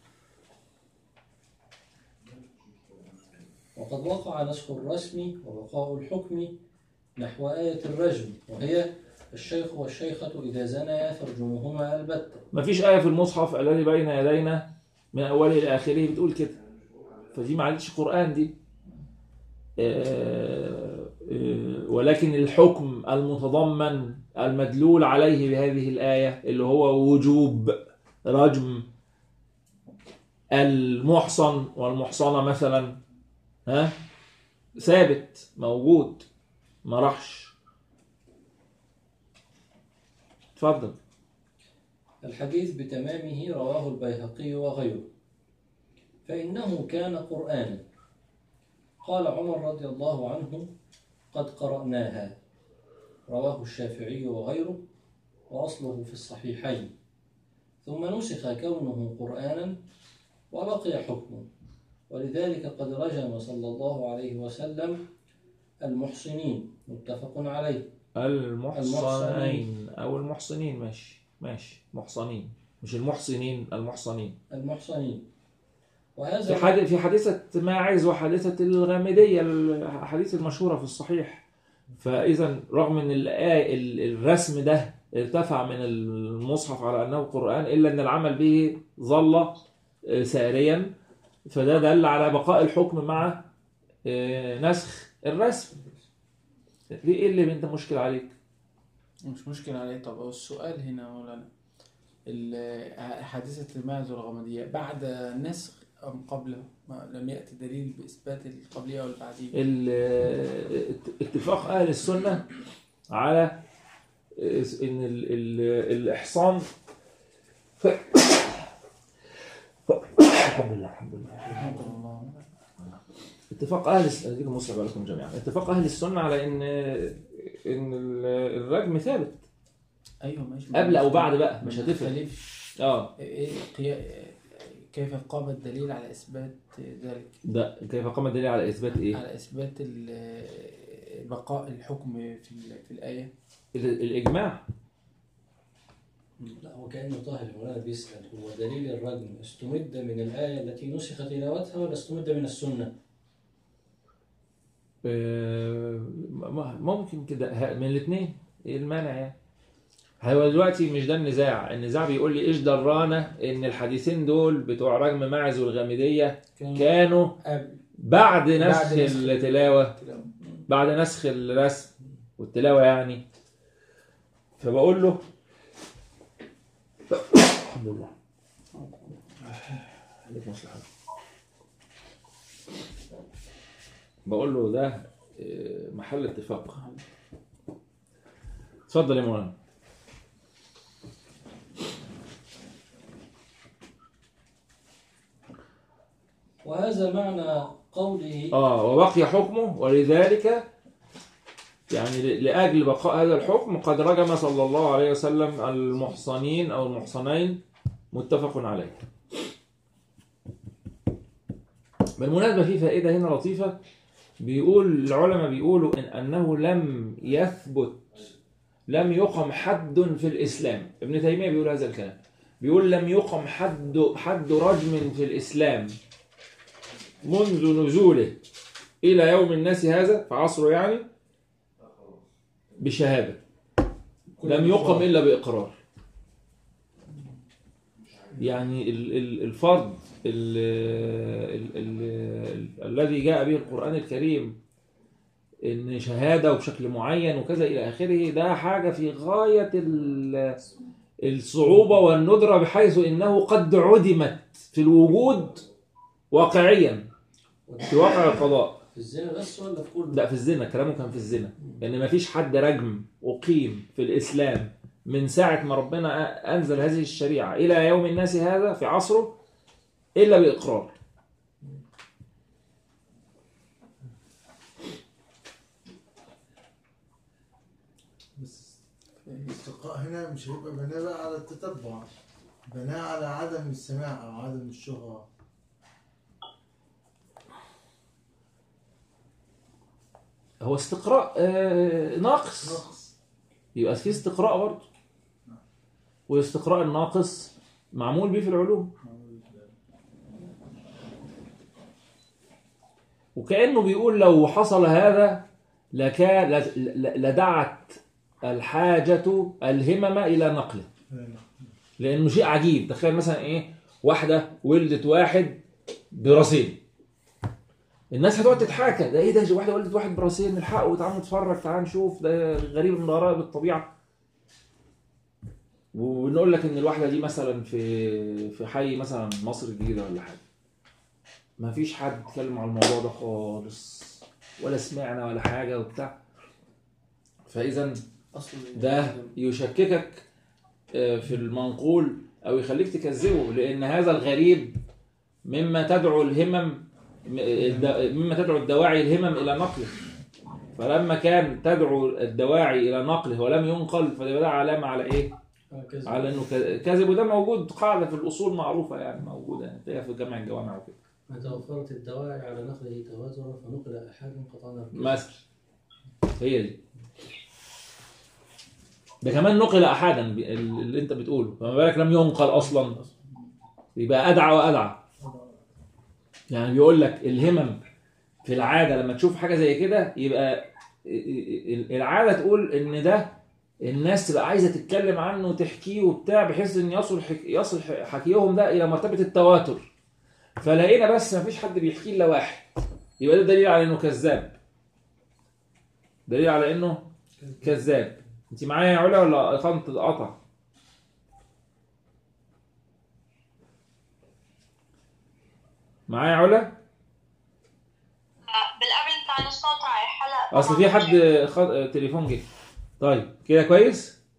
وقد وقع نسخ الرسم وبقاء الحكم نحو آية الرجم وهي الشيخ والشيخة إذا زنيا فارجموهما البتة مفيش ايه في المصحف الذي بين يدينا من اوله الى اخره بتقول كده فدي ما عادتش قران دي آه، آه، ولكن الحكم المتضمن المدلول عليه بهذه الايه اللي هو وجوب رجم المحصن والمحصنه مثلا ها ثابت موجود ما راحش اتفضل الحديث بتمامه رواه البيهقي وغيره فإنه كان قرآنا قال عمر رضي الله عنه قد قرأناها رواه الشافعي وغيره وأصله في الصحيحين ثم نسخ كونه قرآنا وبقي حكمه ولذلك قد رجم صلى الله عليه وسلم المحسنين متفق عليه المحصنين او المحصنين ماشي ماشي محصنين مش المحسنين المحصنين المحصنين في وهذا حادث في حادثة ماعز وحادثة الغامدية الحديث المشهورة في الصحيح فإذا رغم أن الآية ال- الرسم ده ارتفع من المصحف على أنه قرآن إلا أن العمل به ظل آه، ساريا فده دل على بقاء الحكم مع آه، نسخ الرسم دي ايه اللي انت مشكل عليك مش مشكلة عليه طب هو السؤال هنا يا مولانا ال- حادثة الماعز والغمدية بعد النسخ أم قبله ما لم يأتي دليل بإثبات القبلية والبعدية ال- اتفاق أهل السنة على ان ال ال الاحصان الحمد لله الحمد لله الحمد لله اتفاق اهل الس- اديكم مصلح عليكم جميعا اتفاق اهل السنه على ان ان ال- الرجم ثابت ايوه ماشي قبل او بعد بقى مش ما هتفرق نختلفش. اه ايه قيا... كيف قام الدليل على اثبات ذلك ده كيف قام الدليل على اثبات ايه؟ على اثبات ال- بقاء الحكم في ال- في الايه ال- الاجماع لا هو كأنه طاهر مولانا بيسأل هو دليل الرجم استمد من الآية التي نسخ تلاوتها ولا استمد من السنة؟ آه، م- ممكن كده ه- من الاثنين ايه المانع يعني هو دلوقتي مش ده النزاع النزاع بيقول لي ايش درانا ان الحديثين دول بتوع رجم ماعز والغامديه كان كانوا قبل بعد نسخ بعد نسخ. التلاوه بعد نسخ الرسم والتلاوه يعني فبقول له الحمد لله عليكم السلام بقول له ده آه، محل اتفاق اتفضل يا مولانا وهذا معنى قوله اه وبقي حكمه ولذلك يعني ل- لأجل بقاء هذا الحكم قد رجم صلى الله عليه وسلم المحصنين أو المحصنين متفق عليه بالمناسبة في فائدة هنا لطيفة بيقول العلماء بيقولوا إن أنه لم يثبت لم يقم حد في الإسلام ابن تيمية بيقول هذا الكلام بيقول لم يقم حد حد رجم في الإسلام منذ نزوله إلى يوم الناس هذا في عصره يعني بشهادة لم يقم إلا بإقرار يعني ال- ال- الفرض ال- ال- ال- الذي جاء به القرآن الكريم إن شهادة وبشكل معين وكذا إلى آخره ده حاجة في غاية ال- الصعوبة والندرة بحيث إنه قد عدمت في الوجود واقعيا في واقع القضاء في الزنا بس ولا في كل لا في الزنا كلامه كان في الزنا لان ما فيش حد رجم اقيم في الاسلام من ساعه ما ربنا انزل هذه الشريعه الى يوم الناس هذا في عصره الا باقرار بس الاستقاء هنا مش هيبقى بناء بقى على التتبع بناء على عدم السماع او عدم الشهرة هو استقراء آه، ناقص نقص يبقى في استقراء برضه والاستقراء الناقص معمول به في العلوم وكأنه بيقول لو حصل هذا لكان ل- ل- لدعت الحاجة الهمم إلى نقله لأنه شيء عجيب تخيل مثلا إيه واحدة ولدت واحد براسين الناس هتقعد تتحاكى ده ايه ده واحده ولدت واحد براسين نلحقه وتعالوا نتفرج تعالوا نشوف ده غريب من غرائب الطبيعه ونقول لك ان الواحده دي مثلا في في حي مثلا مصر الجديده ولا حاجه ما فيش حد اتكلم على الموضوع ده خالص ولا سمعنا ولا حاجه وبتاع فاذا اصل ده يشككك آه، في المنقول او يخليك تكذبه لان هذا الغريب مما تدعو الهمم م- الد- مما تدعو الدواعي الهمم الى نقله فلما كان تدعو الدواعي الى نقله ولم ينقل فده علامه على ايه؟ هكذا على انه ك- كذب وده موجود قاعده في الاصول معروفه يعني موجوده يعني تلاقيها في جامع الجوامع وكده ما توفرت الدواعي على نقله تواترا فنقل أحد قطعنا الكذب. مثلا هي دي ده كمان نقل احادا ب- اللي انت بتقوله فما بالك لم ينقل اصلا يبقى ادعى وادعى يعني بيقول لك الهمم في العاده لما تشوف حاجه زي كده يبقى العاده تقول ان ده الناس تبقى عايزه تتكلم عنه وتحكيه وبتاع بحيث ان يصل حك... يصل حكيهم ده الى مرتبه التواتر فلقينا بس ما فيش حد بيحكي الا واحد يبقى ده دليل على انه كذاب دليل على انه كذاب انت معايا يا علا ولا خنط قطع معايا يا علا بالقبل بتاع الصوت هاي حلقة اصل في حد خد... تليفون جه طيب كده كويس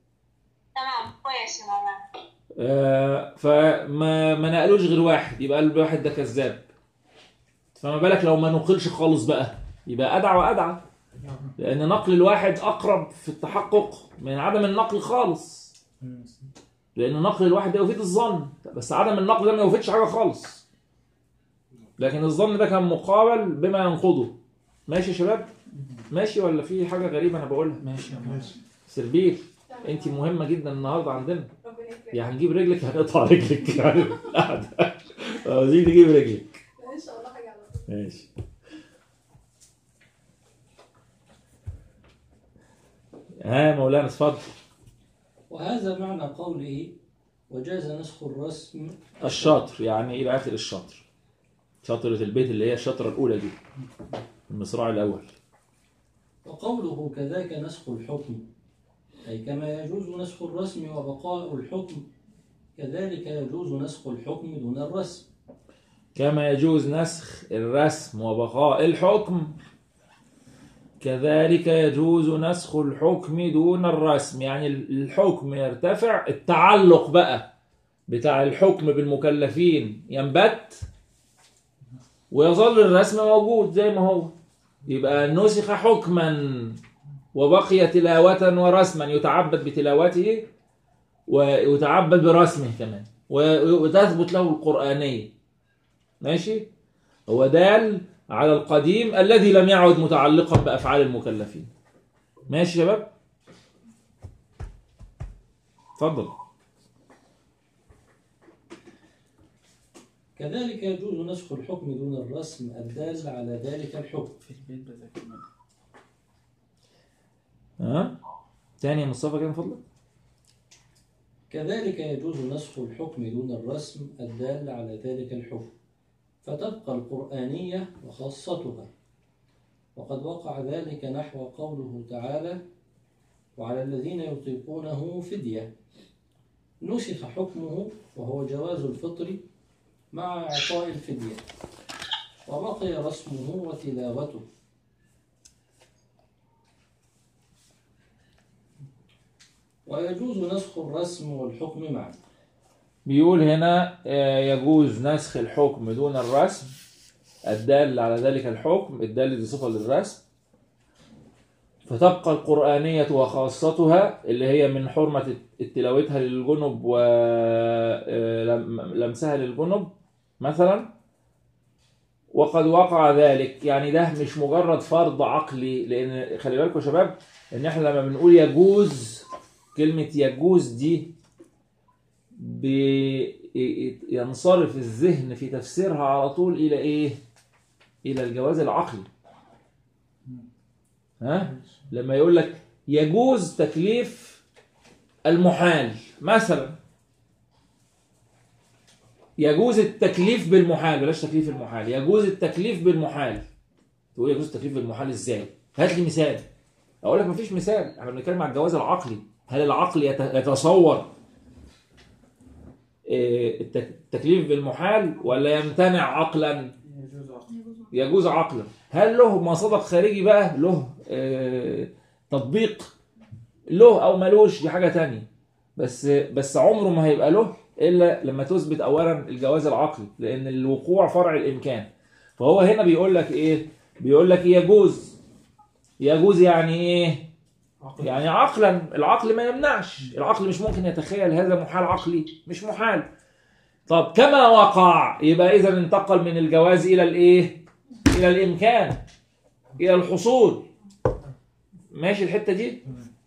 آه، فما ما نقلوش غير واحد يبقى الواحد ده كذاب فما بالك لو ما نقلش خالص بقى يبقى ادعى وادعى لان نقل الواحد اقرب في التحقق من عدم النقل خالص لان نقل الواحد ده يفيد الظن بس عدم النقل ده ما يفيدش حاجه خالص لكن الظن ده كان مقابل بما ينقضه ماشي يا شباب ماشي ولا في حاجه غريبه انا بقولها ماشي يا مولانا سربيل انت مهمه جدا النهارده عندنا يا هنجيب رجلك يا هنقطع رجلك يعني القعده عاوزين نجيب رجلك ان شاء الله حاجه على ماشي ها مولانا اتفضل وهذا معنى قوله وجاز نسخ الرسم الشاطر يعني الى اخر الشاطر شاطرة البيت اللي هي الشطرة الأولى دي المصراع الأول وقوله كذاك نسخ الحكم أي كما يجوز نسخ الرسم وبقاء الحكم كذلك يجوز نسخ الحكم دون الرسم كما يجوز نسخ الرسم وبقاء الحكم كذلك يجوز نسخ الحكم دون الرسم يعني الحكم يرتفع التعلق بقى بتاع الحكم بالمكلفين ينبت ويظل الرسم موجود زي ما هو يبقى نسخ حكما وبقي تلاوة ورسما يتعبد بتلاوته ويتعبد برسمه كمان وتثبت له القرآنية ماشي هو دال على القديم الذي لم يعد متعلقا بأفعال المكلفين ماشي يا شباب اتفضل كذلك يجوز نسخ الحكم دون الرسم الدال على ذلك الحكم في البيت بذاكر منه ها تاني يا مصطفى كده من فضلك كذلك يجوز نسخ الحكم دون الرسم الدال على ذلك الحكم فتبقى القرآنية وخاصتها وقد وقع ذلك نحو قوله تعالى وعلى الذين يطيقونه فدية نسخ حكمه وهو جواز الفطر مع إعطاء الفدية وبقي رسمه وتلاوته ويجوز نسخ الرسم والحكم معا بيقول هنا آه، يجوز نسخ الحكم دون الرسم الدال على ذلك الحكم الدال دي صفة للرسم فتبقى القرآنية وخاصتها اللي هي من حرمة تلاوتها للجنب ولمسها للجنب مثلا وقد وقع ذلك يعني ده مش مجرد فرض عقلي لان خلي بالكم يا شباب ان احنا لما بنقول يجوز كلمة يجوز دي بينصرف الذهن في تفسيرها على طول الى ايه الى الجواز العقلي ها لما يقول لك يجوز تكليف المحال مثلا يجوز التكليف بالمحال بلاش تكليف المحال يجوز التكليف بالمحال تقول يجوز التكليف بالمحال ازاي هات لي مثال اقول لك مفيش مثال احنا بنتكلم عن الجواز العقلي هل العقل يت- يتصور إيه، التك- التكليف بالمحال ولا يمتنع عقلا يجوز عقل يجوز عقلا هل له مصدر خارجي بقى له آه، تطبيق له او ملوش دي حاجه تانية بس بس عمره ما هيبقى له الا لما تثبت اولا الجواز العقلي لان الوقوع فرع الامكان فهو هنا بيقول لك ايه بيقول لك يجوز يجوز يعني ايه عقل يعني عقلا العقل ما يمنعش العقل مش ممكن يتخيل هذا محال عقلي مش محال طب كما وقع يبقى اذا انتقل من الجواز الى الايه الى الامكان الى الحصول ماشي الحته دي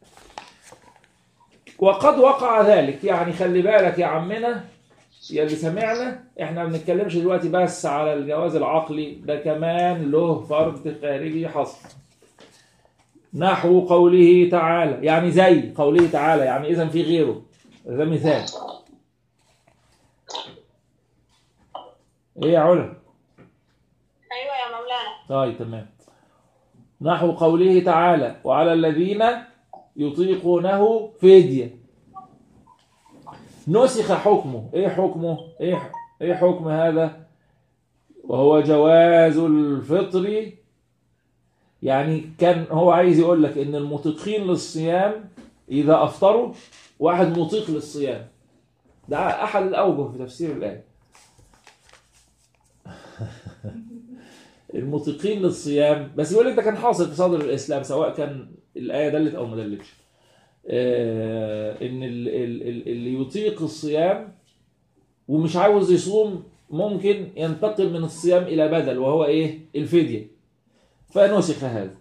وقد وقع ذلك يعني خلي بالك يا عمنا يا اللي سمعنا احنا ما بنتكلمش دلوقتي بس على الجواز العقلي ده كمان له فرض خارجي حصل نحو قوله تعالى يعني زي قوله تعالى يعني اذا في غيره ده مثال ايه يا علا ايوه يا مولانا طيب تمام نحو قوله تعالى وعلى الذين يطيقونه فدية نسخ حكمه ايه حكمه ايه ايه حكم هذا وهو جواز الفطر يعني كان هو عايز يقول لك ان المطيقين للصيام اذا افطروا واحد مطيق للصيام ده أحد الأوجه في تفسير الآية المطيقين للصيام بس يقول لك ده كان حاصل في صدر الإسلام سواء كان الآية دلت أو ما دلتش آه، إن ال- ال- ال- اللي يطيق الصيام ومش عاوز يصوم ممكن ينتقل من الصيام إلى بدل وهو إيه الفدية فنسخ هذا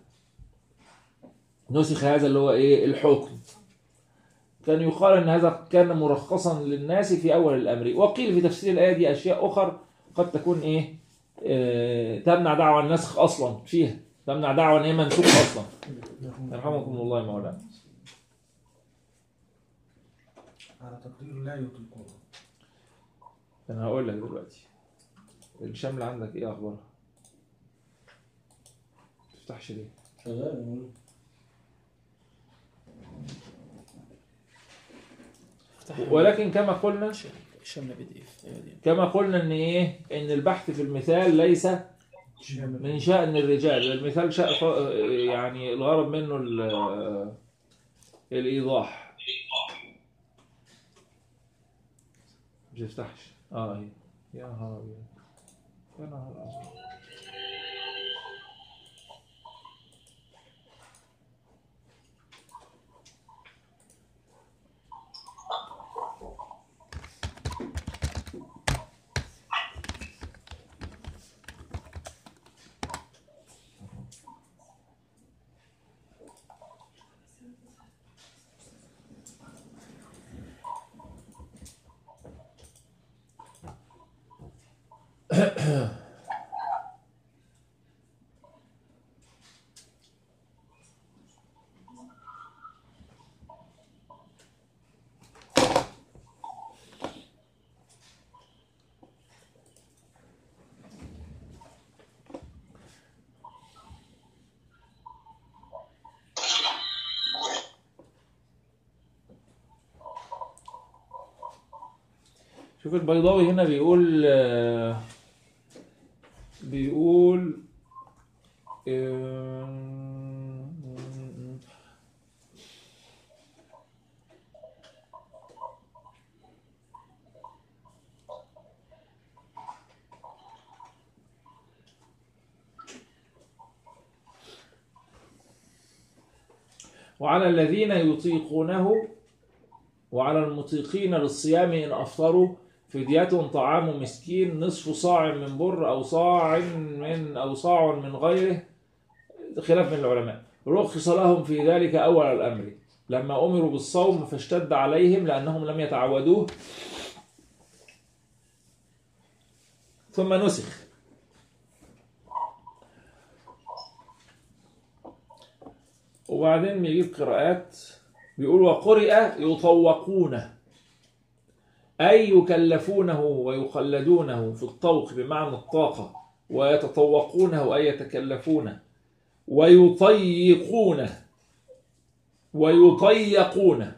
نسخ هذا اللي هو إيه الحكم كان يقال ان هذا كان مرخصا للناس في اول الامر وقيل في تفسير الايه دي اشياء اخر قد تكون ايه آه، تمنع دعوى النسخ اصلا فيها تمنع دعوى ان هي منسوخ اصلا يرحمكم الله يا مولانا على تقدير لا يطلقون انا هقول لك دلوقتي الشمل عندك ايه اخبارها ما تفتحش ليه شغال ولكن كما قلنا شامله بي دي اف كما قلنا ان ايه ان البحث في المثال ليس من شأن الرجال المثال شأ يعني الغرض منه ال- الإيضاح مش يفتحش اه اهي يا نهار أبيض يا نهار أبيض شوف البيضاوي هنا بيقول آه، بيقول آه، وعلى الذين يطيقونه وعلى المطيقين للصيام إن أفطروا فدية طعام مسكين نصف صاع من بر أو صاع من أو صاع من غيره خلاف من العلماء رخص لهم في ذلك أول الأمر لما أمروا بالصوم فاشتد عليهم لأنهم لم يتعودوه ثم نسخ وبعدين بيجيب قراءات بيقول وقرئ يطوقونه أي يكلفونه ويخلدونه في الطوق بمعنى الطاقة ويتطوقونه أي يتكلفونه ويطيقونه ويطيقونه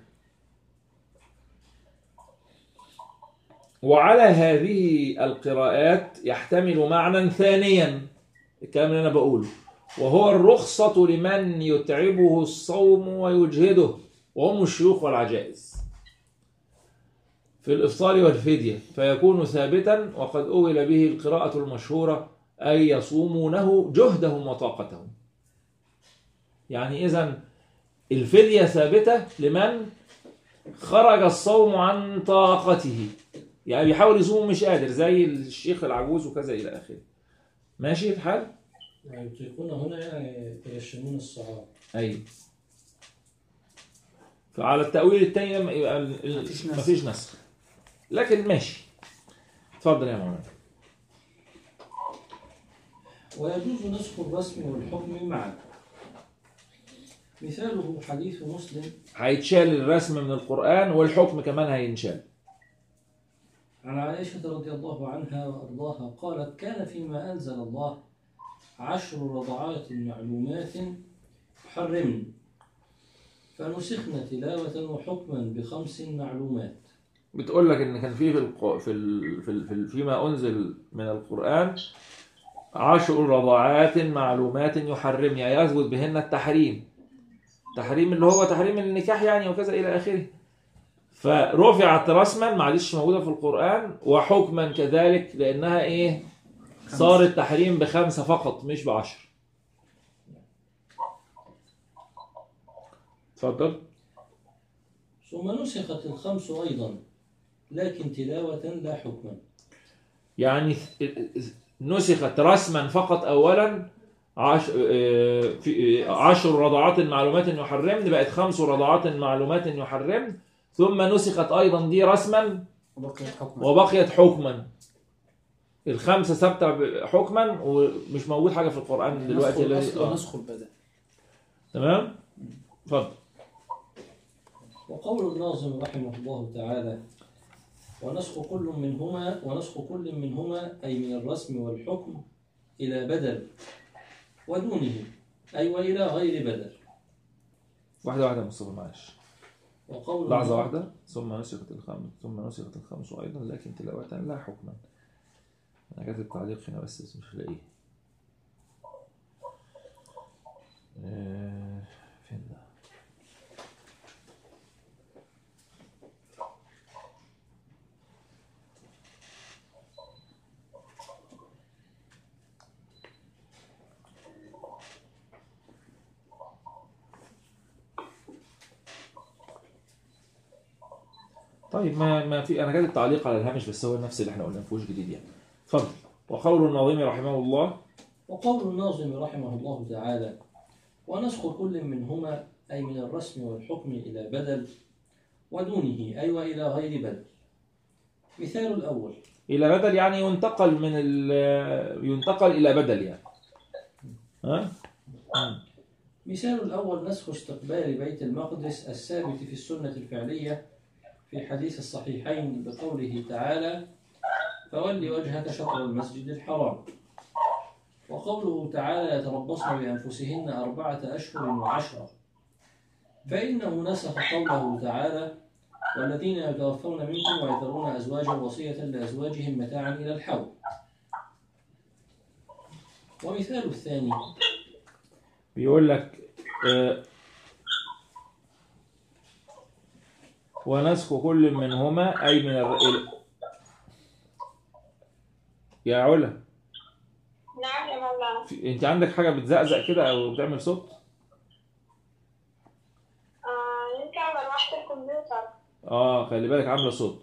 وعلى هذه القراءات يحتمل معنى ثانيا الكلام اللي أنا بقوله وهو الرخصة لمن يتعبه الصوم ويجهده وهم الشيوخ والعجائز في الإفطار والفدية فيكون ثابتا وقد أول به القراءة المشهورة أي يصومونه جهدهم وطاقتهم يعني إذا الفدية ثابتة لمن خرج الصوم عن طاقته يعني بيحاول يصوم مش قادر زي الشيخ العجوز وكذا إلى آخره ماشي الحال؟ يعني يطيقون هنا يعني يتيشمون الصعاب أيوه فعلى التأويل التاني لما يبقى ال- ال- مفيش نسخ. مفيش نسخ لكن ماشي اتفضل يا مولانا ويجوز نسخ الرسم والحكم معا مثاله حديث مسلم هيتشال الرسم من القرآن والحكم كمان هينشال عن عائشة رضي الله عنها وأرضاها قالت كان فيما أنزل الله عشر رضعات معلومات يحرمن فنسخن تلاوة وحكما بخمس معلومات بتقول لك ان كان في في الق... في ال... في, ال... في ال... فيما انزل من القرآن عشر رضعات معلومات يحرم يعني يثبت بهن التحريم تحريم اللي هو تحريم النكاح يعني وكذا الى اخره فرفعت رسما ما عادش موجوده في القران وحكما كذلك لانها ايه صار التحريم بخمسه فقط مش بعشر اتفضل ثم نسخت الخمس أيضا لكن تلاوة لا حكما يعني نسخت رسما فقط اولا عش... آه، في آه، عشر رضعات معلومات يحرمن بقت خمس رضعات معلومات يحرمن ثم نسخت ايضا دي رسما وبقيت حكما وبقيت حكما الخمسه ثابته ب- حكما ومش موجود حاجه في القران دلوقتي نسخ الذي- الأصل آه. ونسخ البدل تمام اتفضل وقول الناظم رحمه الله تعالى ونسخ كل منهما ونسخ كل منهما أي من الرسم والحكم إلى بدل ودونه أي وإلى غير بدل واحده واحده يا مصطفى معلش وقول لحظه واحده ثم نسخت الخمس ثم نسخت الخمس ايضا لكن تلاوه لا حكما انا كاتب تعليق هنا بس مش لاقيه آه، فين ده طيب ما ما في انا كاتب تعليق على الهامش بس هو نفس اللي احنا قلنا ما فيهوش جديد يعني اتفضل وقول الناظم رحمه الله وقول الناظم رحمه الله تعالى ونسخ كل منهما أي من الرسم والحكم إلى بدل ودونه أي وإلى غير بدل مثال الأول الى بدل يعني ينتقل من ال ينتقل الى بدل يعني ها مثال الأول نسخ استقبال بيت المقدس الثابت في السنة الفعلية في حديث الصحيحين بقوله تعالى فول وجهك شطر المسجد الحرام وقوله تعالى يتربصن بأنفسهن أربعة أشهر وعشرة فإنه نسخ قوله تعالى والذين يتوفون منكم ويذرون أزواجا وصية لأزواجهم متاعا إلى الحول ومثال الثاني بيقول لك آه، ونسخ كل منهما اي من الر... ال- يا علا نعم يا مولانا في... انت عندك حاجه بتزقزق كده او بتعمل صوت آه يمكن على مروحة الكمبيوتر اه خلي بالك عامله صوت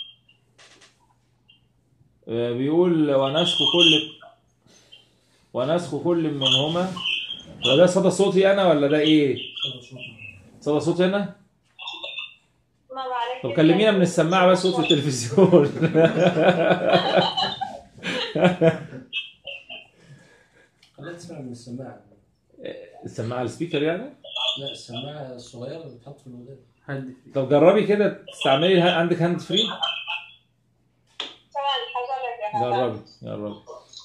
آه، بيقول ونسخ كل ونسخ كل منهما هو ده صدى صوتي انا ولا ده ايه صدى صوتي انا ما بعرف طب كيف كلمينا يعني. من السماعه بس صوت التلفزيون خلينا تسمع من السماعة السماعه السبيكر يعني لا السماعة الصغيرة اللي بتحط في الودان هدي فيه طب جربي كده تستعملي الها- عندك هاند فري ثواني حجرب يا مولانا جربي جربي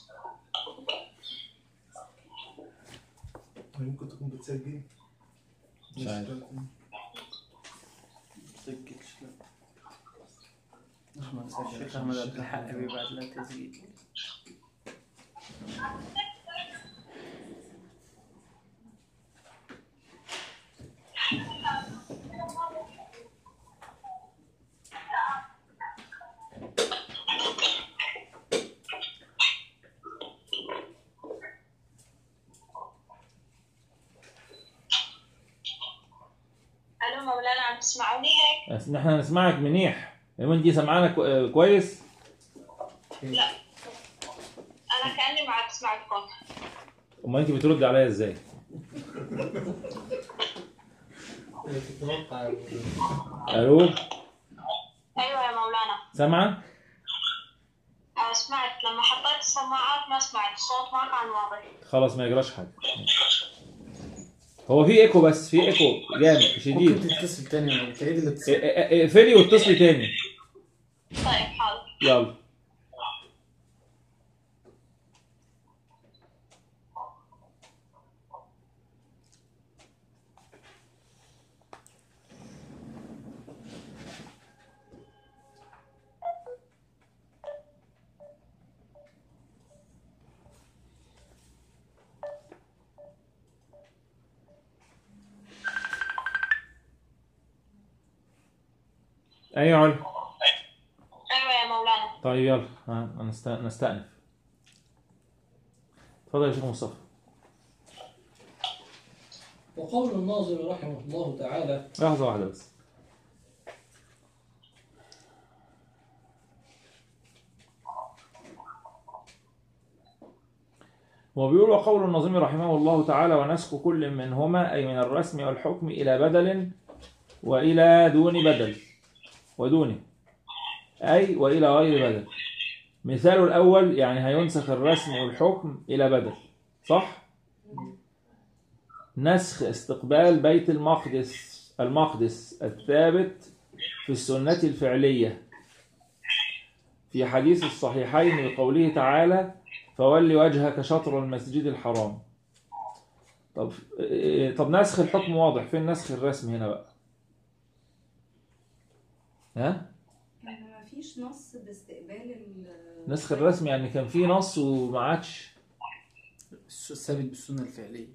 ممكن تكون بتسجل مش عارف سجلش لا احمد الشيخ احمد عبد الحق بيبعت لها تسجيل الو مولانا عم تسمعوني هيك؟ بس احنا نسمعك منيح وانت دي سمعانا كو- آه، كويس انا كاني ما عم بسمعكم امال انت بتردي عليا ازاي تتوقع الو ايوه يا مولانا سامعه آه سمعت لما حطيت السماعات ما سمعت الصوت ما كان واضح خلاص ما يجراش حاجه هو في ايكو بس في ايكو جامد ممكن شديد تتصل تاني ولا تعيد اه- الاتصال اه- اه- اقفلي واتصلي تاني طيب حاضر يلا ايوه علي أيوة يا مولانا طيب يلا ها، نست- نستأنف اتفضل يا شيخ مصطفى وقول الناظم رحمه الله تعالى لحظة واحدة بس وبيقول وقول النظيم رحمه الله تعالى ونسخ كل منهما أي من الرسم والحكم إلى بدل وإلى دون بدل ودونه أي وإلى غير بدل مثال الأول يعني هينسخ الرسم والحكم إلى بدل صح؟ نسخ استقبال بيت المقدس المقدس الثابت في السنة الفعلية في حديث الصحيحين بقوله تعالى فول وجهك شطر المسجد الحرام طب إيه- طب نسخ الحكم واضح فين نسخ الرسم هنا بقى ها ما فيش نص باستقبال ال نسخ الرسم يعني كان في نص وما عادش الس- ثابت بالسنة الفعلية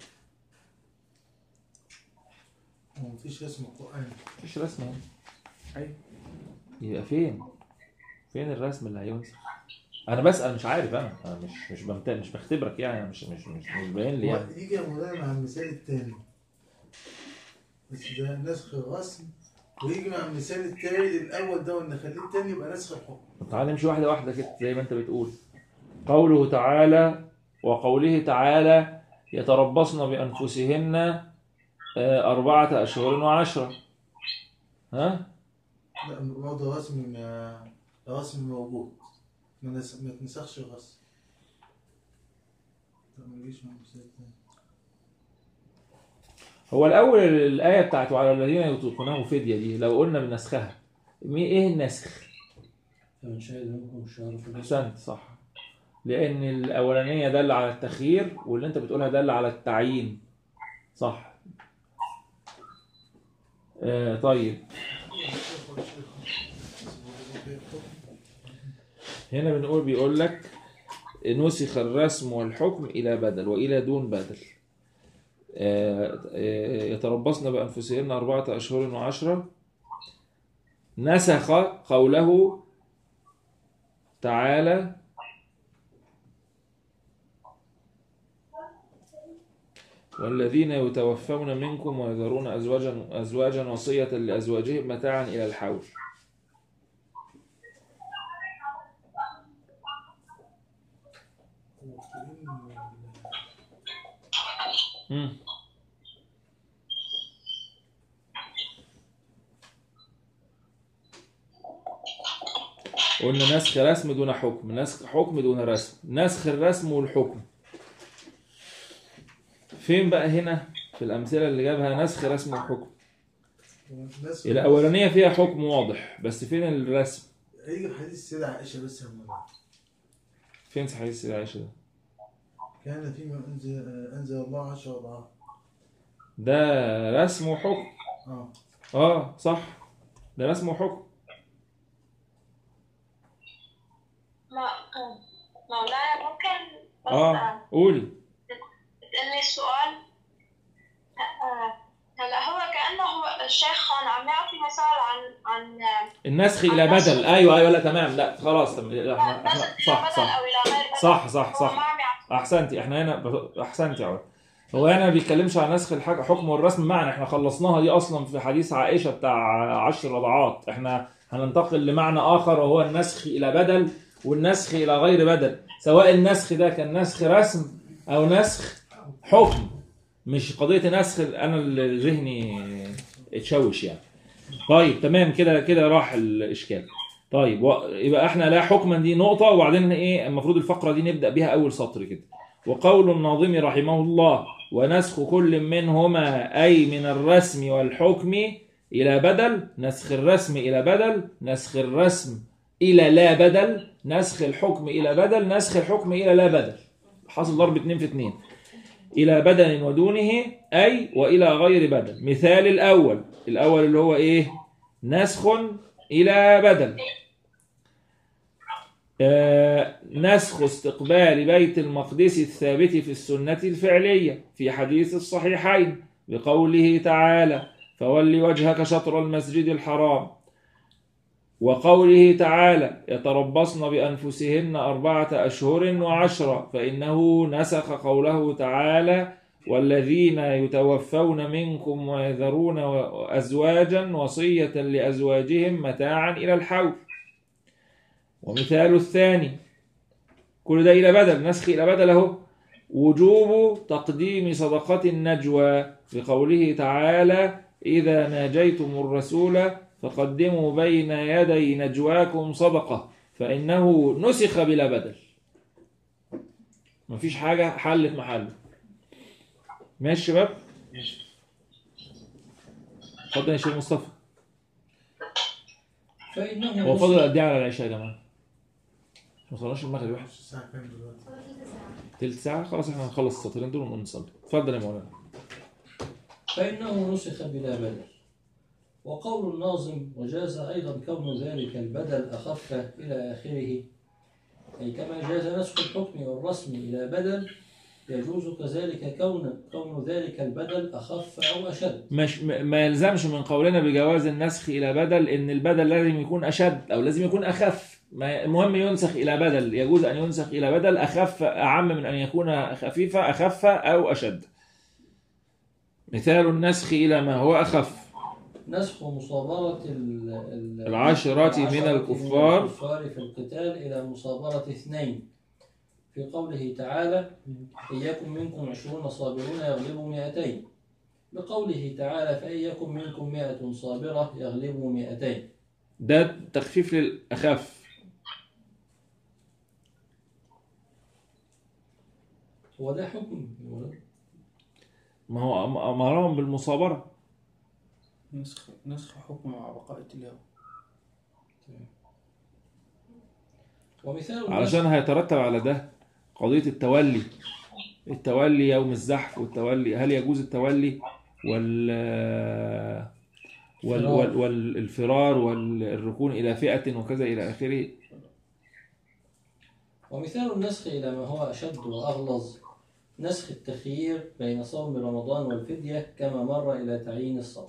ومفيش رسم قرآن مفيش رسم هنا أيوة. يبقى فين فين الرسم اللي هينسخ انا بسأل مش عارف انا, أنا مش مش بمت... مش بختبرك يعني أنا مش مش مش, مش باين لي يعني يجي يا مولانا مع المثال التاني بس ده نسخ الرسم ويجي مع المثال التاني الأول ده ونخليه التاني يبقى نسخ الحكم طب تعالى نمشي واحدة واحدة كده زي ما انت بتقول قوله تعالى وقوله تعالى يتربصن بأنفسهن آه، أربعة أشهر وعشرة ها لا برضه رسم ما- رسم موجود ما نس- ما تنسخش الرسم طب ما يجيش مع المثال التاني هو الأول الآية بتاعته على الذين يطيقونه فدية دي لو قلنا بنسخها مي- إيه النسخ؟ فمن شهد منكم الشهر فليصم أحسنت صح لأن الأولانية دل على التخيير واللي أنت بتقولها دل على التعيين صح آه طيب هنا بنقول بيقول لك نسخ الرسم والحكم إلى بدل وإلى دون بدل آه، آه، يتربصن بأنفسهن أربعة أشهر وعشرة نسخ قوله تعالى والذين يتوفون منكم ويذرون أزواجا أزواجا وصية لأزواجهم متاعا إلى الحول مم. قلنا نسخ رسم دون حكم نسخ حكم دون رسم نسخ الرسم والحكم فين بقى هنا في الأمثلة اللي جابها نسخ رسم وحكم نسخ الأولانية فيها حكم واضح بس فين الرسم هيجي في حديث السيدة عائشة بس يا مولانا فين حديث السيدة عائشة ده كان فيما أنزل, أنزل الله عشر أضعاف ده رسم وحكم اه اه صح ده رسم وحكم ما مولانا ممكن بس اه قولي تسألني السؤال آه، هلا هو كأنه الشيخ كان عم يعطي مثال عن عن النسخ إلى بدل أيوه أيوه لا تمام لا خلاص تم- لا، احنا نسخ احنا إلى صح بدل صح أو إلى غير بدل صح صح هو صح ما عم يعطي احسنتي احنا هنا ب- احسنتي يا عمر هو هنا ما بيتكلمش عن نسخ الحكم والرسم معنا احنا خلصناها دي اصلا في حديث عائشه بتاع عشر رضعات احنا هننتقل لمعنى اخر وهو النسخ الى بدل والنسخ الى غير بدل سواء النسخ ده كان نسخ رسم او نسخ حكم مش قضيه نسخ انا اللي ذهني اتشوش يعني طيب تمام كده كده راح الاشكال طيب و- يبقى احنا لا حكما دي نقطه وبعدين ايه المفروض الفقره دي نبدا بيها اول سطر كده وقول الناظم رحمه الله ونسخ كل منهما أي من الرسم والحكم إلى بدل نسخ الرسم إلى بدل نسخ الرسم إلى لا بدل نسخ الحكم إلى بدل نسخ الحكم إلى لا بدل حاصل ضرب اتنين في اتنين إلى بدل ودونه أي وإلى غير بدل مثال الأول الأول اللي هو إيه نسخ إلى بدل آه، نسخ استقبال بيت المقدس الثابت في السنة الفعلية في حديث الصحيحين بقوله تعالى فول وجهك شطر المسجد الحرام وقوله تعالى يتربصن بأنفسهن أربعة أشهر وعشرة فإنه نسخ قوله تعالى والذين يتوفون منكم ويذرون أزواجا وصية لأزواجهم متاعا إلى الحول ومثال الثاني كل ده إلى بدل نسخ إلى بدل أهو وجوب تقديم صدقة النجوى بقوله تعالى إذا ناجيتم الرسول فقدموا بين يدي نجواكم صدقة فإنه نسخ بلا بدل مفيش حاجة حلت محله ماشي شباب اتفضل يا شيخ مصطفى فإنه هو فاضل قد ايه على العشاء يا جماعه ما وصلناش المغرب واحد الساعة كام دلوقتي؟ تلت ساعه خلاص احنا هنخلص السطرين دول ونقوم نصلي اتفضل يا مولانا فإنه نسخ بلا بدل وقول الناظم وجاز أيضا كون ذلك البدل أخف إلى آخره أي كما جاز نسخ الحكم والرسم إلى بدل يجوز كذلك كون كون ذلك البدل أخف أو أشد مش م- ما يلزمش من قولنا بجواز النسخ الى بدل ان البدل لازم يكون اشد او لازم يكون اخف ما المهم ينسخ الى بدل يجوز ان ينسخ الى بدل اخف اعم من ان يكون خفيفه اخف او اشد مثال النسخ الى ما هو اخف نسخ مصابرة ال- ال- العشرة من العشرة الكفار. الكفار في القتال إلى مصابرة اثنين في قوله تعالى إن يكن منكم عشرون صابرون يغلبوا مئتين بقوله تعالى فإن يكن منكم مئة صابرة يغلبوا مئتين ده تخفيف للاخف هو ده حكم ما هو أم- امرهم بالمصابره نسخ نسخ حكم مع بقاء التلاوة ومثال علشان هيترتب على ده قضية التولي التولي يوم الزحف والتولي هل يجوز التولي وال وال وال والفرار والركون إلى فئة وكذا إلى آخره ومثال النسخ إلى ما هو أشد وأغلظ نسخ التخيير بين صوم رمضان والفدية كما مر إلى تعيين الصوم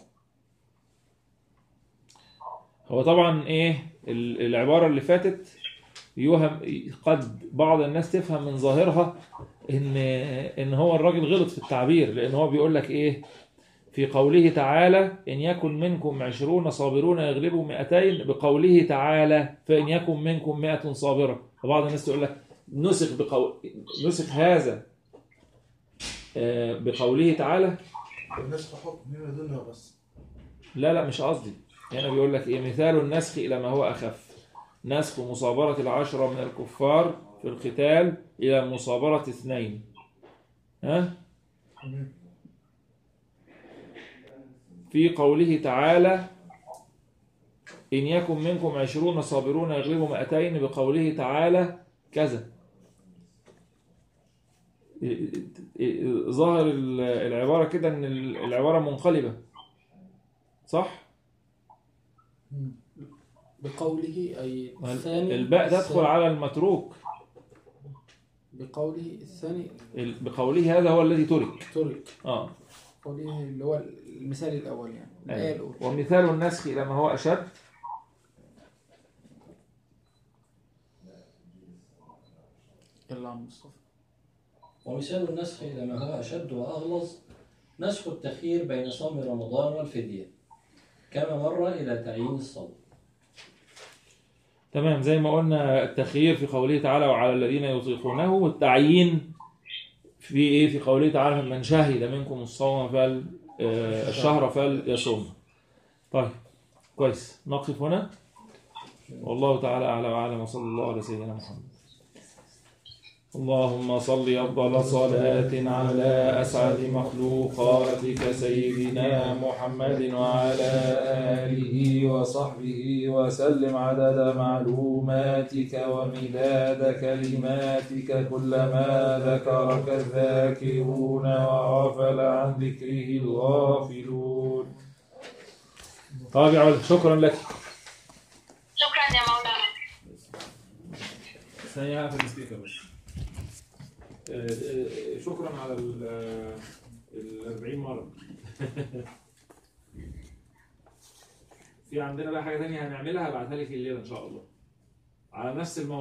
هو طبعا إيه ال- العبارة اللي فاتت يوهم قد بعض الناس تفهم من ظاهرها ان ان هو الراجل غلط في التعبير لان هو بيقول لك ايه في قوله تعالى إن يكن منكم عشرون صابرون يغلبوا مئتين بقوله تعالى فإن يكن منكم مئة صابرة فبعض الناس تقول لك نسخ بقول نسخ هذا آه، بقوله تعالى النسخ حكم هنا دنيا بس لا لا مش قصدي هنا بيقول لك ايه مثال النسخ الى ما هو اخف نسخ مصابرة العشرة من الكفار في القتال الى مصابرة اثنين ها في قوله تعالى إن يكن منكم عشرون صابرون يغلبوا مئتين بقوله تعالى كذا ظاهر العبارة كده ان العبارة منقلبة صح؟ بقوله أي الثاني الباء تدخل على المتروك بقوله الثاني ال- بقوله هذا هو الذي ترك ترك اه قوله اللي هو المثال الأول يعني الآية الأولى ومثال النسخ إلى ما هو أشد يلا عم مصطفى ومثال النسخ إلى ما هو أشد وأغلظ نسخ التخيير بين صوم رمضان والفدية كما مر إلى تعيين الصوم تمام زي ما قلنا التخيير في قوله تعالى وعلى الذين يطيقونه والتعيين في ايه في قوله تعالى من شهد منكم الصوم فل آه، الشهر فليصوم طيب كويس نقف هنا والله تعالى اعلى واعلم وصلى الله على سيدنا محمد اللهم صل أفضل صلاة على أسعد مخلوقاتك سيدنا محمد وعلى آله وصحبه وسلم عدد معلوماتك ومداد كلماتك كلما ذكرك الذاكرون وغفل عن ذكره الغافلون طيب يا علا شكرا لك شكرا يا مولانا ثانية في السبيكر بس آه، آه، شكرا على ال ال 40 مرة في عندنا بقى حاجه ثانيه هنعملها هبعتها لك الليله ان شاء الله على نفس الموضوع